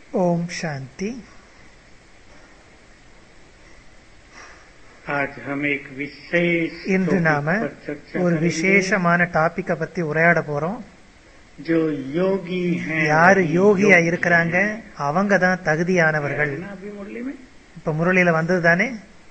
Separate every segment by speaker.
Speaker 1: ஓம் சாந்தி
Speaker 2: आज हम एक विशेष
Speaker 1: இன்று
Speaker 2: topic
Speaker 1: நாம
Speaker 2: पर चर्चा
Speaker 1: ஒரு
Speaker 2: करेंगे,
Speaker 1: விசேஷமான டாபிக்க பத்தி உரையாட போறோம்
Speaker 2: जो योगी हैं
Speaker 1: யாரு
Speaker 2: वही
Speaker 1: யோகியா
Speaker 2: योगी
Speaker 1: இருக்கிறாங்க
Speaker 2: हैं।
Speaker 1: அவங்க தான் தகுதியானவர்கள்
Speaker 2: है ना अभी मुरली में
Speaker 1: இப்ப முரளியில வந்தது தானே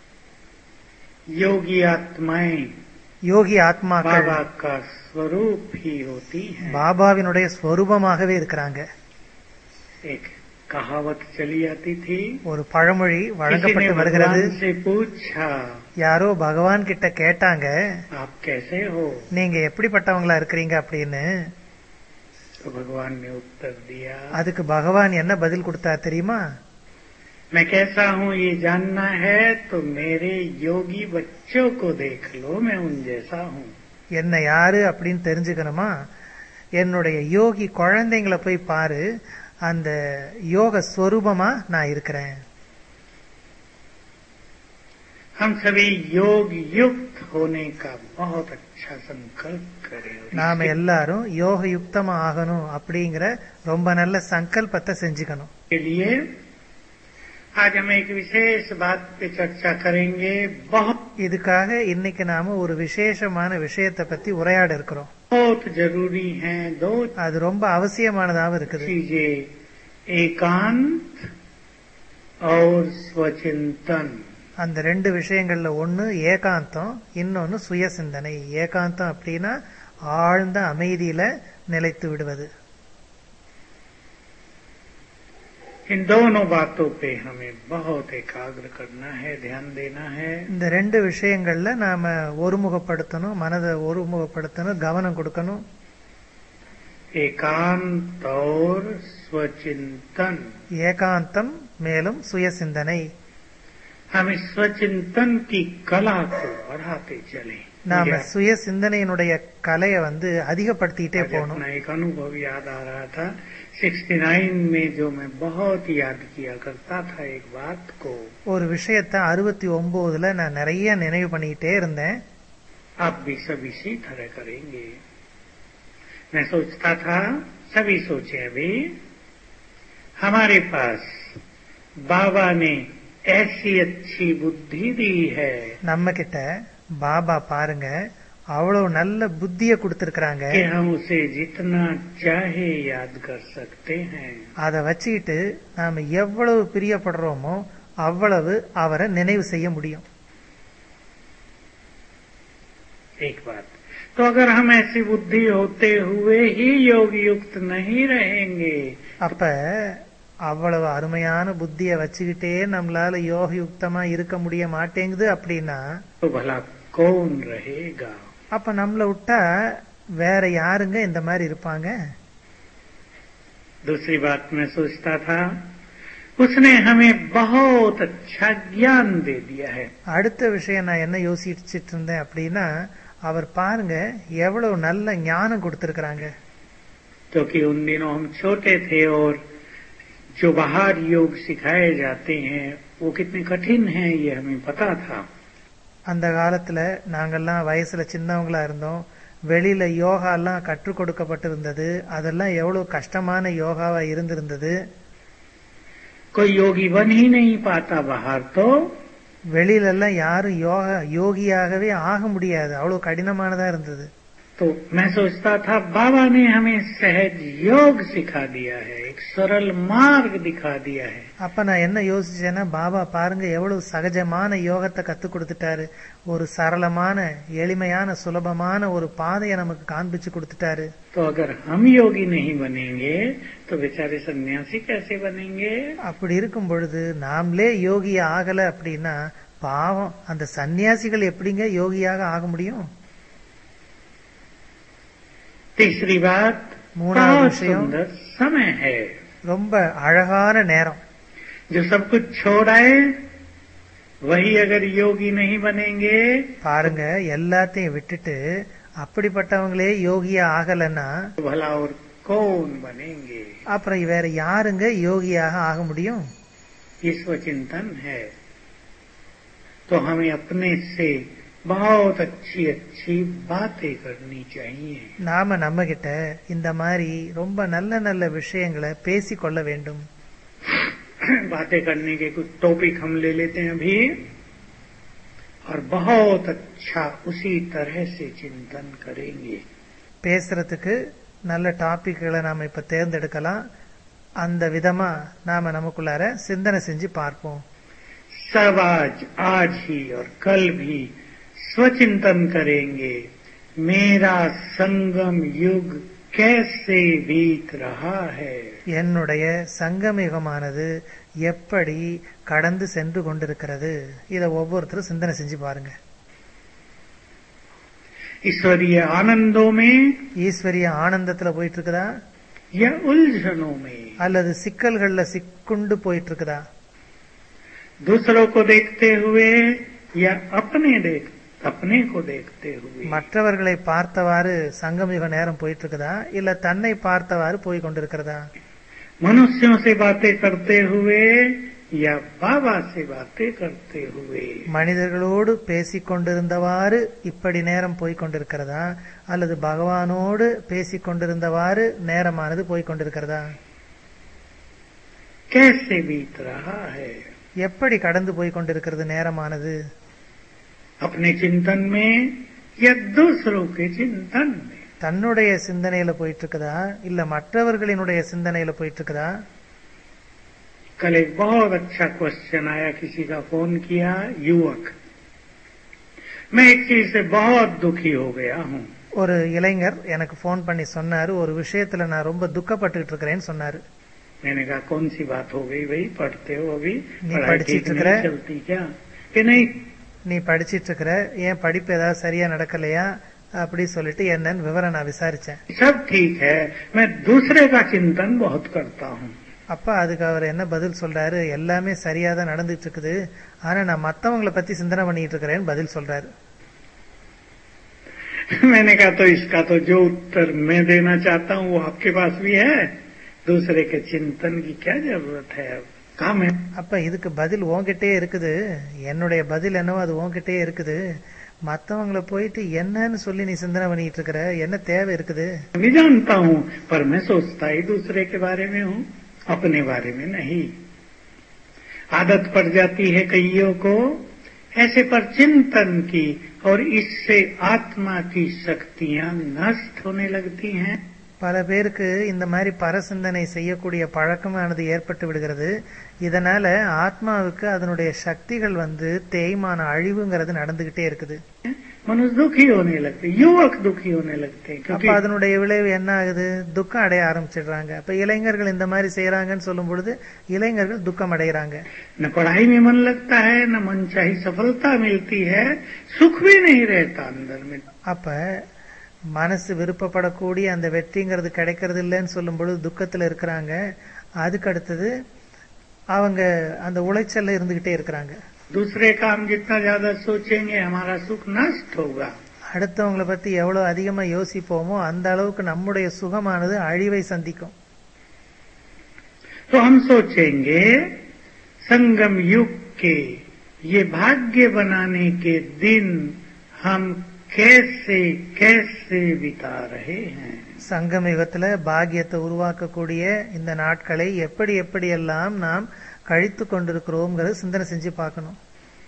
Speaker 2: योगी आत्माएं
Speaker 1: யோகி ஆத்மாக்கள்
Speaker 2: बाबा का स्वरूप ही होती है
Speaker 1: பாபாவினுடைய ஸ்வரூபமாகவே இருக்கிறாங்க
Speaker 2: एक कहावत चली आती थी
Speaker 1: ஒரு பழமொழி
Speaker 2: किसी ने
Speaker 1: வழங்கப்பட்டு வருகிறது
Speaker 2: भगवान से पूछा
Speaker 1: யாரோ பகவான் கிட்ட கேட்டாங்க
Speaker 2: आप कैसे हो
Speaker 1: நீங்க எப்படிப்பட்டவங்களா இருக்கிறீங்க அப்படின்னு
Speaker 2: तो भगवान ने उत्तर दिया
Speaker 1: அதுக்கு பகவான் என்ன பதில் கொடுத்தார் தெரியுமா
Speaker 2: मैं कैसा हूँ ये जानना है तो मेरे योगी बच्चों को देख लो मैं उन जैसा हूँ
Speaker 1: என்ன யாரு அப்படின்னு தெரிஞ்சுக்கணுமா என்னுடைய யோகி குழந்தைங்களை போய் பாரு அந்த யோக ஸ்வரூபமா நான் இருக்கிறேன்
Speaker 2: हम सभी योग युक्त होने का बहुत अच्छा संकल्प करें और
Speaker 1: நாம
Speaker 2: इसके
Speaker 1: எல்லாரும் யோக யுக்தமா ஆகணும் அப்படிங்கிற ரொம்ப நல்ல சங்கல்பத்தை செஞ்சுக்கணும்
Speaker 2: लिए आज हम एक विशेष बात पे चर्चा करेंगे बहुत
Speaker 1: இதுக்காக இன்னைக்கு நாம ஒரு விசேஷமான விஷயத்தை பத்தி உரையாட இருக்கிறோம்
Speaker 2: बहुत जरूरी है दो
Speaker 1: அது ரொம்ப அவசியமானதாகவும் இருக்குது
Speaker 2: चीजें एकांत और स्वचिंतन
Speaker 1: அந்த ரெண்டு விஷயங்கள்ல ஒன்னு ஏகாந்தம் இன்னொன்னு சுய சிந்தனை ஏகாந்தம் அப்படின்னா ஆழ்ந்த அமைதியில நிலைத்து விடுவது
Speaker 2: इन दोनों बातों पे हमें बहुत एकाग्र करना है ध्यान देना है
Speaker 1: இந்த ரெண்டு விஷயங்கள்ல நாம ஒருமுகப்படுத்தணும் மனதை ஒருமுகப்படுத்தணும் கவனம் கொடுக்கணும்
Speaker 2: एकांत और स्वचिंतन
Speaker 1: ஏகாந்தம் மேலும் சுய சிந்தனை
Speaker 2: हम इस स्वचिंतन की कला को बढ़ाते चले
Speaker 1: நாம
Speaker 2: मुझे
Speaker 1: சுய சிந்தனையினுடைய கலையை வந்து அதிகப்படுத்திட்டே
Speaker 2: आज
Speaker 1: போகணும்
Speaker 2: अपना एक अनुभव याद आ रहा था 69 में जो मैं बहुत याद किया करता था एक बात को
Speaker 1: ஒரு விஷயத்த அறுபத்தி ஒன்பதுல நான் நிறைய நினைவு பண்ணிக்கிட்டே இருந்தேன்
Speaker 2: आप भी सब इसी तरह करेंगे मैं सोचता था सभी सोचे अभी हमारे पास बाबा ने ऐसी अच्छी बुद्धि दी है
Speaker 1: நம்ம கிட்ட பாபா பாருங்க அவ்வளவு நல்ல புத்திய கொடுத்திருக்கிறாங்க
Speaker 2: कि हम उसे जितना चाहे याद कर सकते हैं
Speaker 1: அதை வச்சுக்கிட்டு நாம எவ்வளவு பிரியப்படுறோமோ அவ்வளவு அவரை நினைவு செய்ய முடியும்
Speaker 2: एक बात तो अगर हम ऐसी बुद्धि होते हुए ही योग युक्त नहीं रहेंगे
Speaker 1: அப்ப அவ்வளவு அருமையான புத்திய வச்சுக்கிட்டே நம்மளால யோக யுக்தமா இருக்க முடிய மாட்டேங்குது அப்படின்னா
Speaker 2: तो भला कौन रहेगा
Speaker 1: அப்ப நம்மள விட்டா வேற யாருங்க இந்த மாதிரி இருப்பாங்க
Speaker 2: दूसरी बात मैं सोचता था उसने हमें बहुत अच्छा ज्ञान दे दिया है
Speaker 1: அடுத்த விஷயம் நான் என்ன யோசிச்சுட்டு இருந்தேன் அப்படின்னா அவர் பாருங்க எவ்வளவு நல்ல ஞானம் கொடுத்திருக்கிறாங்க
Speaker 2: क्योंकि उन दिनों हम छोटे थे और जो बाहर योग सिखाए जाते हैं वो कितने कठिन हैं ये हमें पता था
Speaker 1: அந்த காலத்துல நாங்கெல்லாம் வயசுல சின்னவங்களா இருந்தோம் வெளியில யோகா எல்லாம் கற்றுக் கொடுக்கப்பட்டிருந்தது அதெல்லாம் எவ்வளவு கஷ்டமான யோகாவா இருந்திருந்தது
Speaker 2: कोई योगी बन ही नहीं पाता बाहर तो
Speaker 1: வெளியில எல்லாம் யாரும் யோகா யோகியாகவே ஆக முடியாது அவ்வளவு கடினமானதா இருந்தது
Speaker 2: तो मैं सोचता था बाबा ने हमें सहज योग सिखा दिया है एक सरल मार्ग दिखा दिया है
Speaker 1: அப்ப நான் என்ன யோசிச்சேன்னா பாபா பாருங்க எவ்வளவு சகஜமான யோகத்தை கத்து கொடுத்துட்டாரு ஒரு சரளமான எளிமையான சுலபமான ஒரு பாதையை நமக்கு காண்பிச்சு கொடுத்துட்டாரு
Speaker 2: तो अगर हम योगी नहीं बनेंगे तो बेचारे सन्यासी कैसे बनेंगे
Speaker 1: அப்படி இருக்கும் பொழுது நாமளே யோகி ஆகல அப்படின்னா பாவம் அந்த சன்னியாசிகள் எப்படிங்க யோகியாக ஆக முடியும்
Speaker 2: तीसरी बात
Speaker 1: மூணாவது
Speaker 2: बहुत
Speaker 1: விஷயம்
Speaker 2: सुंदर समय है
Speaker 1: ரொம்ப அழகான நேரம்
Speaker 2: जो सब कुछ छोड़ आए वही अगर योगी नहीं बनेंगे
Speaker 1: பாருங்க எல்லாத்தையும் விட்டுட்டு அப்படிப்பட்டவங்களே யோகியா ஆகலன்னா
Speaker 2: तो भला और कौन बनेंगे
Speaker 1: அப்புறம் வேற யாருங்க யோகியாக ஆக முடியும்
Speaker 2: ये स्वचिंतन है तो हमें अपने से बहुत अच्छी अच्छी बातें करनी चाहिए
Speaker 1: நாம நம்ம கிட்ட இந்த மாதிரி ரொம்ப நல்ல நல்ல விஷயங்களை பேசிக்கொள்ள வேண்டும்
Speaker 2: बातें करने के कुछ टॉपिक हम ले लेते हैं अभी और बहुत अच्छा उसी तरह से चिंतन करेंगे
Speaker 1: பேசுறதுக்கு நல்ல டாபிக்களை நாம இப்ப தேர்ந்தெடுக்கலாம் அந்த விதமா நாம நமக்குள்ளார சிந்தனை செஞ்சு பார்ப்போம்
Speaker 2: सब आज आज ही और कल भी स्वचिंतन करेंगे मेरा संगम युग कैसे बीत रहा है
Speaker 1: என்னுடைய சங்கமிகமானது எப்படி கடந்து சென்று கொண்டிருக்கிறது இதை ஒவ்வொருத்தரும் சிந்தனை செஞ்சு பாருங்க
Speaker 2: ईश्वरीय आनंदों में
Speaker 1: ஈஸ்வரிய ஆனந்தத்துல போயிட்டு இருக்குதா
Speaker 2: या उलझनों में
Speaker 1: அல்லது சிக்கல்கள்ல சிக்குண்டு போயிட்டு இருக்குதா
Speaker 2: दूसरों को देखते हुए या अपने देख अपने को देखते हुए
Speaker 1: மற்றவர்களை பார்த்தவாறு சங்கமிக நேரம் போயிட்டு இருக்குதா இல்ல தன்னை பார்த்தவாறு போய் கொண்டிருக்கிறதா
Speaker 2: मनुष्यों से बातें करते हुए या बाबा से बातें करते हुए
Speaker 1: மனிதர்களோடு பேசிக் கொண்டிருந்தவாறு இப்படி நேரம் போய் கொண்டிருக்கிறதா அல்லது பகவானோடு பேசிக் கொண்டிருந்தவாறு நேரமானது போய் கொண்டிருக்கிறதா
Speaker 2: कैसे बीत रहा है
Speaker 1: எப்படி கடந்து போய் கொண்டிருக்கிறது நேரமானது
Speaker 2: अपने चिंतन में या दूसरों के चिंतन में
Speaker 1: தன்னுடைய சிந்தனையில போயிட்டு இருக்குதா இல்ல மற்றவர்களினுடைய சிந்தனையில போயிட்டு இருக்குதா
Speaker 2: कल एक बहुत अच्छा क्वेश्चन आया किसी का फोन किया युवक मैं एक चीज से बहुत दुखी हो गया हूँ
Speaker 1: ஒரு இளைஞர் எனக்கு ஃபோன் பண்ணி சொன்னாரு ஒரு விஷயத்துல நான் ரொம்ப துக்கப்பட்டுட்டு இருக்கிறேன்னு சொன்னாரு
Speaker 2: मैंने कहा कौन सी बात हो गई भाई पढ़ते हो अभी
Speaker 1: नहीं,
Speaker 2: पढ़ाई
Speaker 1: पढ़
Speaker 2: ठीक
Speaker 1: चित्र
Speaker 2: नहीं
Speaker 1: है।
Speaker 2: चलती क्या कि नहीं
Speaker 1: நீ படிச்சிட்டு இருக்கிற ஏன் படிப்பு ஏதாவது சரியா நடக்கலையா அப்படி சொல்லிட்டு என்னன்னு விவரம் நான் விசாரிச்சேன்
Speaker 2: सब ठीक है मैं दूसरे का चिंतन बहुत करता हूँ
Speaker 1: அப்ப அதுக்கு அவர் என்ன பதில் சொல்றாரு எல்லாமே சரியா தான் நடந்துட்டு இருக்குது ஆனா நான் மத்தவங்கள பத்தி சிந்தனை பண்ணிட்டு இருக்கிறேன்னு பதில் சொல்றாரு
Speaker 2: मैंने कहा तो इसका तो जो उत्तर मैं देना चाहता हूँ वो आपके पास भी है दूसरे के चिंतन की क्या जरूरत है अब काम है
Speaker 1: அப்ப இதுக்கு பதில் உன்கிட்டயே இருக்குது என்னுடைய பதில் என்னவோ அது உன்கிட்டயே இருக்குது மத்தவங்கள போயிட்டு என்னன்னு சொல்லி நீ சிந்தனை பண்ணிட்டு இருக்கிற என்ன தேவை இருக்குது
Speaker 2: भी जानता हूँ पर मैं सोचता ही दूसरे के बारे में हूँ अपने बारे में नहीं आदत पड़ जाती है कईयों को ऐसे पर चिंतन की और इससे आत्मा की शक्तियां नष्ट होने लगती हैं
Speaker 1: பல பேருக்கு இந்த மாதிரி பரசிந்தனை செய்யக்கூடிய பழக்கமானது ஏற்பட்டு விடுகிறது இதனால ஆத்மாவுக்கு அதனுடைய சக்திகள் வந்து தேய்மான அழிவுங்கிறது நடந்துகிட்டே இருக்குது
Speaker 2: मनुष्य दुखी होने लगते युवक दुखी होने लगते हैं
Speaker 1: அப்ப
Speaker 2: क्योंकि
Speaker 1: அதனுடைய விளைவு என்ன ஆகுது துக்கம் அடைய ஆரம்பிச்சிடுறாங்க அப்ப இளைஞர்கள் இந்த மாதிரி செய்யறாங்கன்னு சொல்லும் பொழுது இளைஞர்கள் துக்கம் அடைகிறாங்க
Speaker 2: न पढ़ाई में मन लगता है न मन चाही सफलता मिलती है सुख भी नहीं रहता अंदर में
Speaker 1: அப்ப மனசு விருப்பப்படக்கூடிய அந்த வெற்றிங்கிறது கிடைக்கிறது இல்லைன்னு சொல்லும் பொழுது துக்கத்துல இருக்கிறாங்க அதுக்கு அடுத்தது அவங்க அந்த உளைச்சல்ல இருந்துகிட்டே இருக்கிறாங்க
Speaker 2: दूसरे काम जितना ज्यादा सोचेंगे हमारा सुख नष्ट होगा
Speaker 1: அடுத்தவங்கள பத்தி எவ்வளவு அதிகமா யோசிப்போமோ அந்த அளவுக்கு நம்முடைய சுகமானது அழிவை சந்திக்கும்
Speaker 2: तो हम सोचेंगे संगम युग के ये भाग्य बनाने के दिन हम कैसे कैसे बिता रहे हैं
Speaker 1: சங்கம் யுகத்துல பாக்கியத்தை உருவாக்கக்கூடிய இந்த நாட்களை எப்படி எப்படி எல்லாம் நாம் கழித்து கொண்டிருக்கிறோம்ங்கிறது சிந்தனை செஞ்சு பார்க்கணும்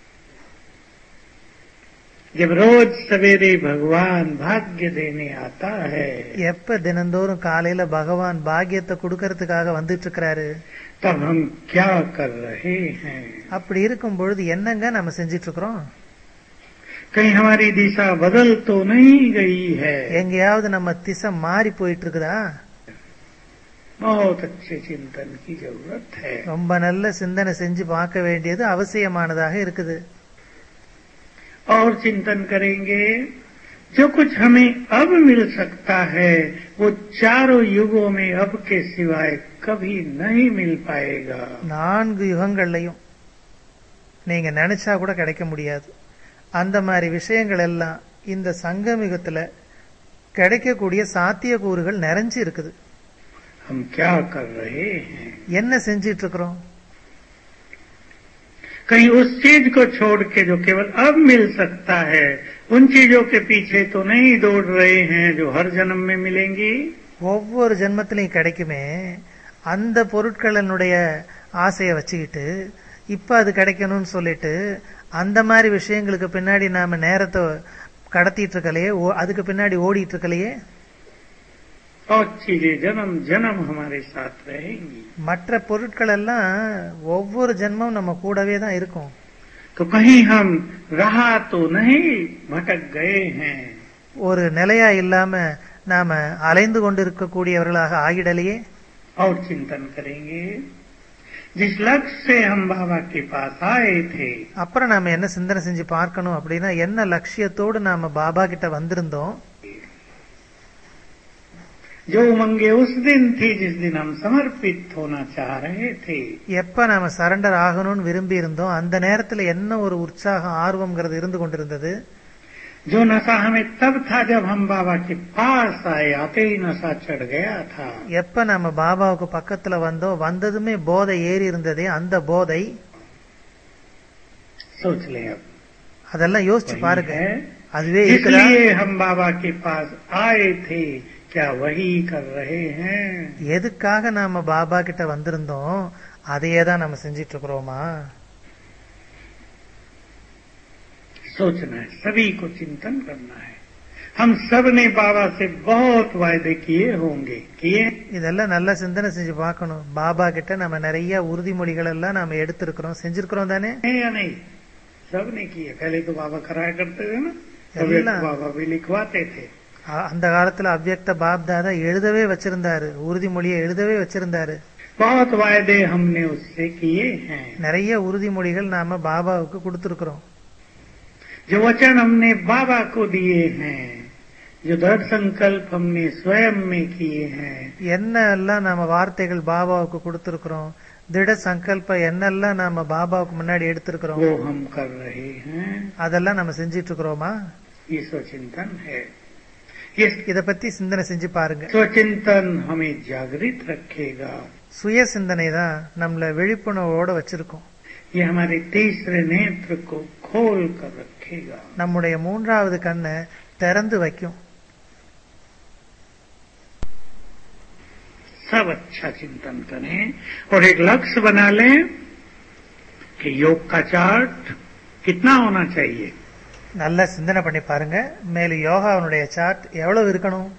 Speaker 2: जब रोज सवेरे भगवान भाग्य देने आता है
Speaker 1: எப்ப தினந்தோறும் காலையில பகவான் பாக்கியத்தை கொடுக்கறதுக்காக வந்துட்டு இருக்கிறாரு
Speaker 2: तब हम क्या कर रहे हैं
Speaker 1: அப்படி இருக்கும் பொழுது என்னங்க நம்ம செஞ்சிட்டு இருக்கிறோம்
Speaker 2: कहीं हमारी दिशा बदल तो नहीं गई है
Speaker 1: எங்கேயாவது நம்ம திசை மாறி போயிட்டு இருக்குதா
Speaker 2: बहुत अच्छे चिंतन की जरूरत है
Speaker 1: ரொம்ப நல்ல சிந்தனை செஞ்சு பார்க்க வேண்டியது அவசியமானதாக இருக்குது
Speaker 2: और चिंतन करेंगे जो कुछ हमें अब मिल सकता है वो चारों युगों में अब के सिवाय कभी नहीं मिल पाएगा
Speaker 1: நான்கு யுகங்கள்லையும் நீங்க நினைச்சா கூட கிடைக்க முடியாது அந்த மாதிரி விஷயங்கள் எல்லாம் இந்த சங்கமிகத்துல கிடைக்கக்கூடிய சாத்தியக்கூறுகள் நிறைஞ்சு இருக்குது
Speaker 2: हम क्या कर रहे हैं
Speaker 1: என்ன செஞ்சிட்டு இருக்கிறோம்
Speaker 2: कहीं उस चीज को छोड़ के जो केवल अब मिल सकता है उन चीजों के पीछे तो नहीं दौड़ रहे हैं जो हर जन्म में मिलेंगी
Speaker 1: ஒவ்வொரு ஜென்மத்திலையும் கிடைக்குமே அந்த பொருட்களினுடைய ஆசையை வச்சுக்கிட்டு இப்ப அது கிடைக்கணும்னு சொல்லிட்டு அந்த மாதிரி விஷயங்களுக்கு பின்னாடி நாம நேரத்தை கடத்திட்டு இருக்கலையே ஓ- அதுக்கு பின்னாடி ஓடிட்டு இருக்கலையே
Speaker 2: और चीजें जन्म जन्म हमारे साथ रहेंगी
Speaker 1: மற்ற பொருட்கள் எல்லாம் ஒவ்வொரு ஜென்மம் நம்ம கூடவே தான் இருக்கும்
Speaker 2: तो कहीं हम रहा तो नहीं भटक गए हैं
Speaker 1: ஒரு நிலையா இல்லாம நாம அலைந்து கொண்டு இருக்கக்கூடியவர்களாக ஆகிடலையே
Speaker 2: और चिंतन करेंगे जिस लक्ष्य से हम बाबा के पास आए थे
Speaker 1: அப்புறம் நாம என்ன சிந்தனை செஞ்சு பார்க்கணும் அப்படின்னா என்ன லட்சியத்தோடு நாம பாபா கிட்ட வந்திருந்தோம்
Speaker 2: जो उमंगे उस दिन थी जिस दिन हम समर्पित होना चाह रहे थे
Speaker 1: எப்ப நாம சரண்டர் ஆகணும்னு விரும்பி இருந்தோம் அந்த நேரத்துல என்ன ஒரு உற்சாகம் ஆர்வம்ங்கிறது இருந்து கொண்டிருந்தது
Speaker 2: जो नशा हमें तब था जब हम बाबा के पास आए आते ही नशा चढ़ गया था
Speaker 1: எப்ப நாம பாபாவுக்கு பக்கத்துல வந்தோம் வந்ததுமே போதை ஏறி இருந்ததே அந்த போதை
Speaker 2: सोच ले अब
Speaker 1: அதெல்லாம் யோசிச்சு
Speaker 2: वही
Speaker 1: பாருங்க
Speaker 2: है
Speaker 1: அதுவே இருக்குதா
Speaker 2: इसलिए हम बाबा के पास आए थे क्या वही कर रहे हैं
Speaker 1: எதுக்காக நாம பாபா கிட்ட வந்திருந்தோம் அதையே தான் நம்ம செஞ்சிட்டு இருக்கிறோமா
Speaker 2: सोचना है सभी को चिंतन करना है हम सब ने बाबा से बहुत वायदे किए होंगे किए
Speaker 1: இதெல்லாம் நல்லா சிந்தனை செஞ்சு பார்க்கணும் பாபா கிட்ட நம்ம நிறைய உறுதிமொழிகள் எல்லாம் நாம எடுத்திருக்கிறோம் செஞ்சிருக்கிறோம் தானே
Speaker 2: हैं या नहीं सब ने किए पहले तो बाबा कराया करते थे ना तभी
Speaker 1: अल्लाह।
Speaker 2: तो बाबा भी लिखवाते थे
Speaker 1: அ- அந்த காலத்துல அவ்யக்த பாப்தாதா எழுதவே வச்சிருந்தாரு உறுதிமொழியை எழுதவே வச்சிருந்தாரு
Speaker 2: बहुत वायदे हमने उससे किए हैं
Speaker 1: நிறைய உறுதிமொழிகள் நாம பாபாவுக்கு கொடுத்திருக்கிறோம்
Speaker 2: जो वचन हमने बाबा को दिए हैं जो दृढ़ संकल्प हमने स्वयं में किए हैं
Speaker 1: என்ன எல்லாம் நாம வார்த்தைகள் பாபாவுக்கு கொடுத்திருக்கிறோம் திட சங்கல்ப என்னெல்லாம் நாம பாபாவுக்கு முன்னாடி எடுத்திருக்கிறோம்
Speaker 2: वो हम कर रहे हैं
Speaker 1: அதெல்லாம் நம்ம செஞ்சிட்டு இருக்கிறோமா
Speaker 2: ये स्वचिंतन है ये
Speaker 1: இத பத்தி சிந்தனை செஞ்சு பாருங்க
Speaker 2: स्वचिंतन हमें जागृत रखेगा
Speaker 1: சுய சிந்தனை தான் நம்மள விழிப்புணர்வோட வச்சிருக்கோம்
Speaker 2: ये हमारे तीसरे नेत्र को खोल कर रखेगा
Speaker 1: நம்முடைய மூன்றாவது கண்ணை திறந்து வைக்கும்
Speaker 2: सब अच्छा चिंतन करें और एक लक्ष्य बना लें कि योग का चार्ट कितना होना चाहिए
Speaker 1: நல்லா சிந்தனை பண்ணி பாருங்க மேலும் யோகாவுடைய சார்ட் எவ்வளவு இருக்கணும்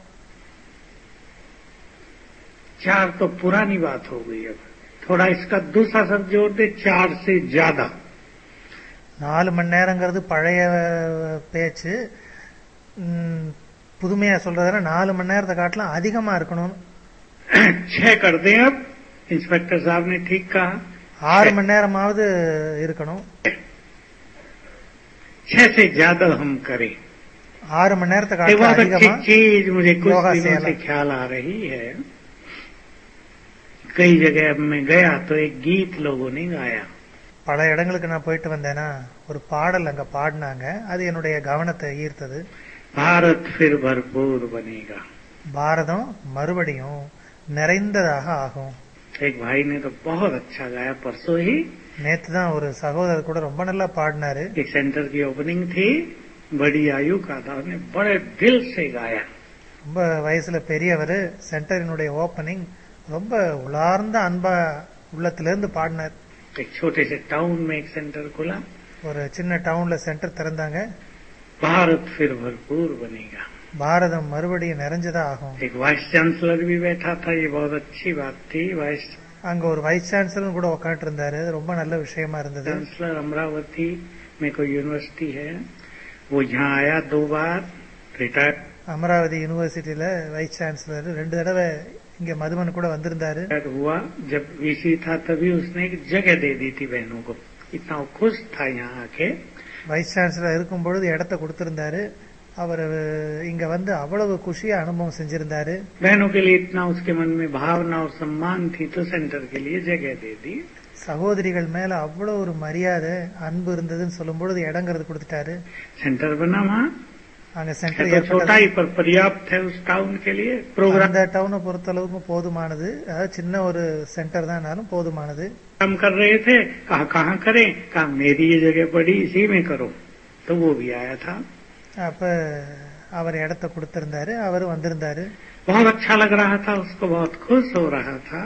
Speaker 2: चार तो पुरानी बात हो गई अब थोड़ा इसका दूसरा शब्द जोड़ दे चार से ज्यादा
Speaker 1: நாலு மணி நேரங்கிறது பழைய பேச்சு ம், புதுமையா சொல்றதுனா நாலு மணி நேரத்தை காட்டிலும் அதிகமா இருக்கணும்
Speaker 2: छह कर दें अब इंस्पेक्टर साहब ने ठीक कहा
Speaker 1: ஆறு மணி நேரமாவது இருக்கணும்
Speaker 2: छह से ज्यादा हम करें
Speaker 1: ஆறு மணி நேரத்தை
Speaker 2: एक
Speaker 1: காட்டிலும்
Speaker 2: बहुत अच्छी
Speaker 1: அதிகமா
Speaker 2: चीज मुझे कुछ
Speaker 1: योगा से
Speaker 2: दिनों से
Speaker 1: अलग।
Speaker 2: ख्याल आ रही है कई जगह अब मैं गया तो एक गीत लोगों ने गाया
Speaker 1: பல இடங்களுக்கு நான் போயிட்டு வந்தேன்னா ஒரு பாடல் அங்க பாடினாங்க அது என்னுடைய கவனத்தை ஈர்த்தது
Speaker 2: भारत फिर भरपूर बनेगा
Speaker 1: பாரதம் மறுபடியும் நிறைந்ததாக ஆகும்
Speaker 2: एक भाई ने तो बहुत अच्छा गाया परसों ही
Speaker 1: நேத்து தான் ஒரு சகோதரர் கூட ரொம்ப நல்லா பாடினாரு
Speaker 2: एक सेंटर की ओपनिंग थी बड़ी आयु का था उसने बड़े दिल से गाया
Speaker 1: ரொம்ப வயசுல பெரியவர் சென்டரினுடைய ஓபனிங் ரொம்ப உலார்ந்த அன்பா உள்ளத்திலிருந்து பாடினார்
Speaker 2: एक छोटे से टाउन में एक सेंटर खुला
Speaker 1: ஒரு சின்ன டவுன்ல சென்டர் திறந்தாங்க
Speaker 2: भारत फिर भरपूर बनेगा
Speaker 1: பாரதம் மறுபடியும் நிறைஞ்சதா ஆகும்
Speaker 2: एक वाइस चांसलर भी बैठा था ये बहुत अच्छी बात थी वाइस
Speaker 1: அங்க ஒரு வைஸ் சான்சலரும் கூட உட்காந்துட்டு இருந்தாரு அது ரொம்ப நல்ல விஷயமா இருந்தது
Speaker 2: चांसलर अमरावती में कोई यूनिवर्सिटी है वो यहाँ आया दो बार रिटायर
Speaker 1: அமராவதி யூனிவர்சிட்டியில வைஸ் சான்சலர் ரெண்டு தடவை இங்க மதுமன் கூட வந்திருந்தாரு
Speaker 2: हुआ जब वीसी था तभी उसने एक जगह दे दी थी बहनों को इतना वो खुश था यहाँ आके
Speaker 1: வைஸ் சான்சலர் இருக்கும் பொழுது இடத்த கொடுத்திருந்தாரு அவர் இங்க வந்து அவ்வளவு குஷியா அனுபவம் செஞ்சிருந்தாரு
Speaker 2: बहनों के लिए इतना उसके मन में भावना और सम्मान थी तो सेंटर के लिए जगह दे दी
Speaker 1: சகோதரிகள் மேல அவ்வளவு ஒரு மரியாதை அன்பு இருந்ததுன்னு சொல்லும் பொழுது இடங்கிறது கொடுத்துட்டாரு
Speaker 2: सेंटर बना वहाँ
Speaker 1: அங்க
Speaker 2: है
Speaker 1: சென்டர்
Speaker 2: तो छोटा
Speaker 1: ஏற்பட்டது
Speaker 2: ही पर पर्याप्त है उस टाउन के लिए प्रोग्राम
Speaker 1: அந்த டவுனை பொறுத்தளவுக்கு போதுமானது அதாவது சின்ன ஒரு சென்டர் தானாலும் போதுமானது
Speaker 2: कर रहे थे कहा कहाँ करें कहा मेरी ये जगह पड़ी इसी में करो तो वो भी आया था
Speaker 1: அப்ப அவர் இடத்த கொடுத்திருந்தாரு அவரும் வந்திருந்தாரு
Speaker 2: बहुत अच्छा लग रहा था उसको बहुत खुश हो रहा था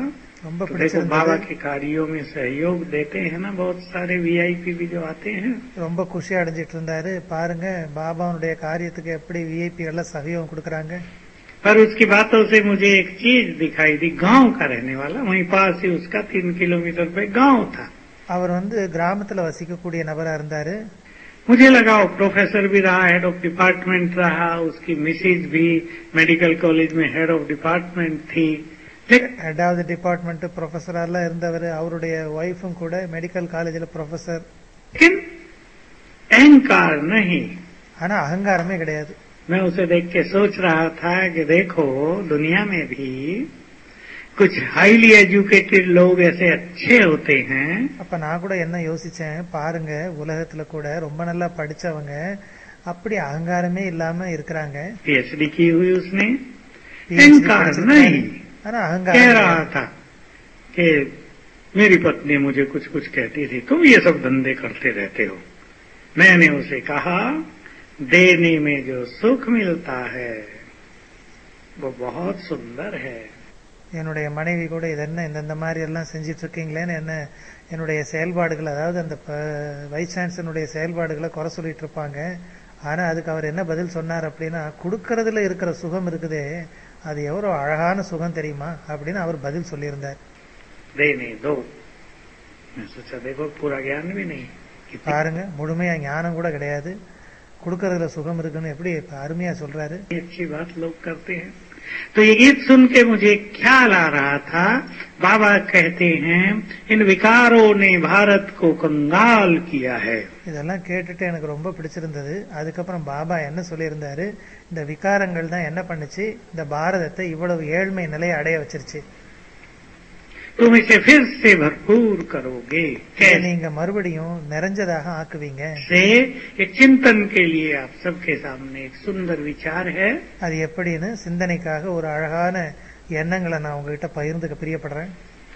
Speaker 1: ரொம்ப
Speaker 2: तो देखो बाबा
Speaker 1: பிடிச்சிருந்தது
Speaker 2: के कार्यों में सहयोग देते हैं ना बहुत सारे वीआईपी भी जो आते हैं
Speaker 1: ரொம்ப குஷி அடைஞ்சிட்டு இருந்தாரு பாருங்க பாபாவுடைய காரியத்துக்கு எப்படி விஐபி எல்லாம் சகயோகம் கொடுக்கறாங்க
Speaker 2: पर उसकी बातों से मुझे एक चीज दिखाई दी गांव का रहने वाला वहीं पास ही उसका तीन किलोमीटर पे गांव था
Speaker 1: அவர் வந்து கிராமத்துல வசிக்கக்கூடிய நபரா இருந்தாரு
Speaker 2: मुझे लगा वो प्रोफेसर भी रहा हेड ऑफ डिपार्टमेंट रहा उसकी मिसेज भी मेडिकल कॉलेज में हेड ऑफ डिपार्टमेंट थी लेकिन
Speaker 1: ரெண்டாவது டிபார்ட்மெண்ட் ப்ரொஃபஸரெல்லாம் இருந்தவர் அவருடைய ஒய்ஃபும் கூட மெடிக்கல் காலேஜில் ப்ரொஃபசர்
Speaker 2: अहंकार नहीं
Speaker 1: ஆனா அகங்காரமே கிடையாது
Speaker 2: मैं उसे देख के सोच रहा था कि देखो दुनिया में भी कुछ हाईली एजुकेटेड लोग ऐसे अच्छे होते हैं
Speaker 1: அப்ப நான் கூட என்ன யோசிச்சேன் பாருங்க உலகத்துல கூட ரொம்ப நல்லா படிச்சவங்க அப்படி அகங்காரமே இல்லாம இருக்கிறாங்க
Speaker 2: पीएचडी की हुई उसने
Speaker 1: PhD
Speaker 2: अहंकार
Speaker 1: படிச்சிருக்காங்க.
Speaker 2: नहीं
Speaker 1: ஆனா
Speaker 2: कह
Speaker 1: அகங்காரம்
Speaker 2: रहा
Speaker 1: கிடையாது.
Speaker 2: था कि मेरी पत्नी मुझे कुछ कुछ कहती थी तुम ये सब धंधे करते रहते हो मैंने उसे कहा देने में जो सुख मिलता है वो बहुत सुंदर है
Speaker 1: என்னுடைய மனைவி கூட இது என்ன இந்த இந்த மாதிரி எல்லாம் செஞ்சிட்டு இருக்கீங்களேன்னு என்ன என்னுடைய செயல்பாடுகள் அதாவது அந்த வைஸ் சான்சலருடைய செயல்பாடுகளை குறை சொல்லிட்டு இருப்பாங்க ஆனா அதுக்கு அவர் என்ன பதில் சொன்னார் அப்படின்னா கொடுக்கறதுல இருக்கிற சுகம் இருக்குதே அது எவ்வளவு அழகான சுகம் தெரியுமா அப்படின்னு அவர் பதில் சொல்லியிருந்தார்
Speaker 2: देने दो मैं सोचा देखो पूरा ज्ञान भी नहीं कितनी
Speaker 1: பாருங்க முழுமையா ஞானம் கூட கிடையாது கொடுக்கறதுல சுகம் இருக்குன்னு எப்படி அருமையா சொல்றாரு
Speaker 2: अच्छी बात लोग करते हैं तो ये गीत सुन के मुझे ख्याल आ रहा था बाबा कहते हैं इन विकारों ने भारत को कंगाल किया है
Speaker 1: இதெல்லாம் கேட்டுட்டு எனக்கு ரொம்ப பிடிச்சிருந்தது அதுக்கப்புறம் பாபா என்ன சொல்லியிருந்தாரு இந்த விகாரங்கள் தான் என்ன பண்ணுச்சு இந்த பாரதத்தை இவ்வளவு ஏழ்மை நிலையை அடைய வச்சிருச்சு
Speaker 2: तुम इसे फिर से भरपूर करोगे
Speaker 1: இதை
Speaker 2: कैसे
Speaker 1: நீங்க மறுபடியும் நிறைஞ்சதாக ஆக்குவீங்க
Speaker 2: से एक चिंतन के लिए आप सबके सामने एक सुंदर विचार है
Speaker 1: அது எப்படின்னு சிந்தனைக்காக ஒரு அழகான எண்ணங்களை நான் உங்ககிட்ட பகிர்ந்துக்க பிரியப்படுறேன்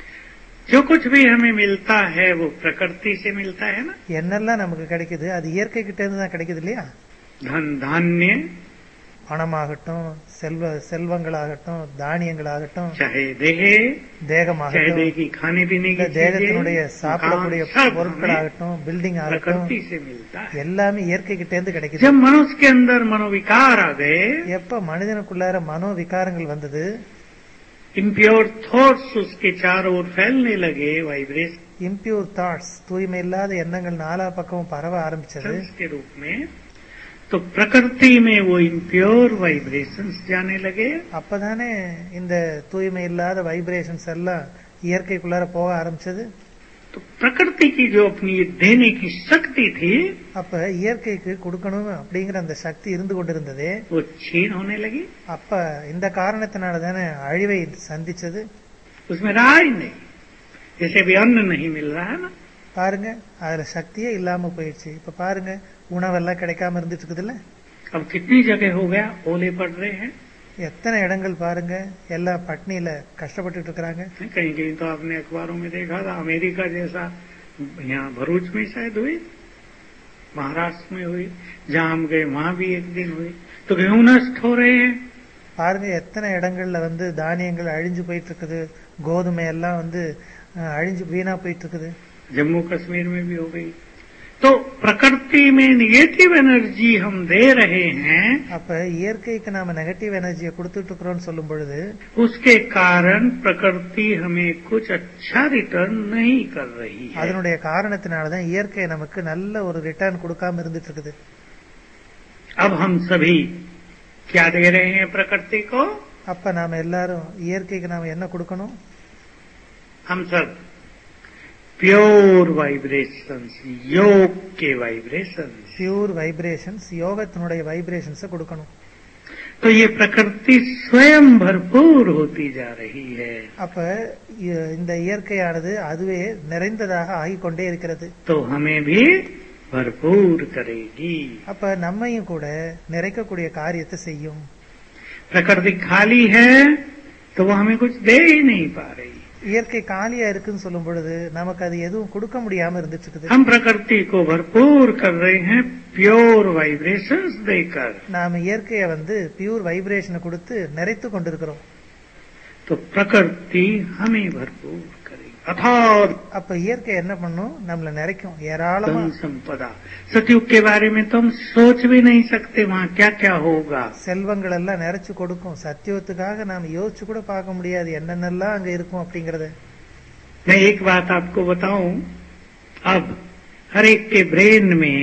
Speaker 2: जो कुछ भी हमें मिलता है वो प्रकृति से मिलता है ना
Speaker 1: என்னெல்லாம் நமக்கு கிடைக்குது அது இயற்கை கிட்ட இருந்து தான் கிடைக்குது இல்லையா
Speaker 2: धन धान्य
Speaker 1: பணமாகட்டும் செல்வ செல்வங்களாகட்டும் தானியங்களாகட்டும்
Speaker 2: चाहे देह चाहे
Speaker 1: தேகமாகட்டும்
Speaker 2: देह की खाने पीने
Speaker 1: இந்த
Speaker 2: की
Speaker 1: தேகத்தினுடைய
Speaker 2: चीजें
Speaker 1: சாப்பிடக்கூடிய
Speaker 2: मकान, सब हमें
Speaker 1: பொருட்களாகட்டும் பில்டிங் ஆகட்டும்
Speaker 2: प्रकृति से मिलता है
Speaker 1: எல்லாமே இயற்கை கிட்ட இருந்து கிடைக்குது
Speaker 2: जब मनुष्य के अंदर मनोविकार आ गए
Speaker 1: எப்ப மனிதனுக்குள்ளார மனோ விகாரங்கள் வந்தது
Speaker 2: इम्प्योर थॉट्स उसके चारों ओर फैलने लगे वाइब्रेशन
Speaker 1: இம்பியூர் தாட்ஸ் தூய்மை இல்லாத எண்ணங்கள் நாலா பக்கமும் பரவ ஆரம்பிச்சது
Speaker 2: के रूप में तो प्रकृति में वो इम्प्योर वाइब्रेशंस जाने लगे
Speaker 1: அப்பதானே இந்த தூய்மை இல்லாத வைப்ரேஷன்ஸ் எல்லாம் இயற்கைக்குள்ளார போக ஆரம்பிச்சது
Speaker 2: तो प्रकृति की जो अपनी ये देने की शक्ति थी
Speaker 1: அப்ப இயற்கைக்கு கொடுக்கணும் அப்படிங்கிற அந்த சக்தி இருந்து கொண்டிருந்ததே
Speaker 2: वो क्षीण होने लगी
Speaker 1: அப்ப இந்த காரணத்தினால தானே அழிவை சந்திச்சது
Speaker 2: उसमें रहा ही नहीं जैसे अभी अन्न नहीं मिल रहा है ना
Speaker 1: பாருங்க அதுல சக்தியே இல்லாம போயிடுச்சு இப்ப பாருங்க உணவெல்லாம் கிடைக்காம இருந்துட்டு இருக்குதுல்ல
Speaker 2: अब कितनी जगह हो गया ओले पड़ रहे हैं
Speaker 1: எத்தனை இடங்கள் பாருங்க எல்லாம் பட்னியில கஷ்டப்பட்டுட்டு இருக்கிறாங்க
Speaker 2: कहीं कहीं तो आपने अखबारों में देखा था अमेरिका जैसा यहाँ भरूच में शायद हुई महाराष्ट्र में हुई जहाँ हम गए वहाँ भी एक दिन हुई तो गेहूं नष्ट हो रहे हैं
Speaker 1: பாருங்க எத்தனை இடங்கள்ல வந்து தானியங்கள் அழிஞ்சு போயிட்டு இருக்குது கோதுமை எல்லாம் வந்து அஹ், அழிஞ்சு வீணா போயிட்டு இருக்குது
Speaker 2: जम्मू कश्मीर में भी हो गई तो प्रकृति में निगेटिव एनर्जी हम दे रहे हैं
Speaker 1: அப்ப இயற்கைக்கு நாம நெகட்டிவ் எனர்ஜியை கொடுத்துட்டு இருக்கிறோம்னு சொல்லும் பொழுது
Speaker 2: उसके कारण प्रकृति हमें कुछ अच्छा रिटर्न नहीं कर रही है
Speaker 1: அதனுடைய காரணத்தினாலதான் இயற்கை நமக்கு நல்ல ஒரு ரிட்டர்ன் கொடுக்காம இருந்துட்டு இருக்குது
Speaker 2: अब हम सभी क्या दे रहे हैं प्रकृति को
Speaker 1: அப்ப நாம எல்லாரும் இயற்கைக்கு நாம என்ன கொடுக்கணும்
Speaker 2: हम सब प्योर वाइब्रेशंस योग के वाइब्रेशंस
Speaker 1: பியூர் வைப்ரேஷன்ஸ் யோகத்தினுடைய வைப்ரேஷன்ஸ கொடுக்கணும்
Speaker 2: तो ये प्रकृति स्वयं भरपूर होती जा रही है
Speaker 1: அப்ப இ- இந்த இயற்கையானது அதுவே நிறைந்ததாக ஆகிக்கொண்டே இருக்கிறது
Speaker 2: तो हमें भी भरपूर करेगी
Speaker 1: அப்ப நம்மையும் கூட நிறைக்கக்கூடிய காரியத்தை செய்யும்
Speaker 2: प्रकृति खाली है तो वो हमें कुछ दे ही नहीं पा रही
Speaker 1: இயற்கை காலியா இருக்குன்னு சொல்லும் பொழுது நமக்கு அது எதுவும் கொடுக்க முடியாம இருந்துட்டு இருக்குது
Speaker 2: हम प्रकृति को भरपूर कर रहे हैं प्योर वाइब्रेशंस देकर
Speaker 1: நாம இயற்கையை வந்து பியூர் வைப்ரேஷனை கொடுத்து நிறைத்து கொண்டிருக்கிறோம்
Speaker 2: तो प्रकृति हमें भरपूर करेगी अथार
Speaker 1: அப்ப இயற்கை என்ன பண்ணும் நம்மள நிறைக்கும் ஏராளமா
Speaker 2: धन संपदा सतयुग के बारे में तो हम सोच भी नहीं सकते वहाँ क्या क्या होगा
Speaker 1: செல்வங்கள் எல்லாம் நிறைச்சு கொடுக்கும் சத்தியத்துக்காக நாம யோசிச்சு கூட பார்க்க முடியாது என்னென்னலாம் அங்க இருக்கும் அப்படிங்கறது
Speaker 2: मैं एक बात आपको बताऊं अब हर एक के ब्रेन में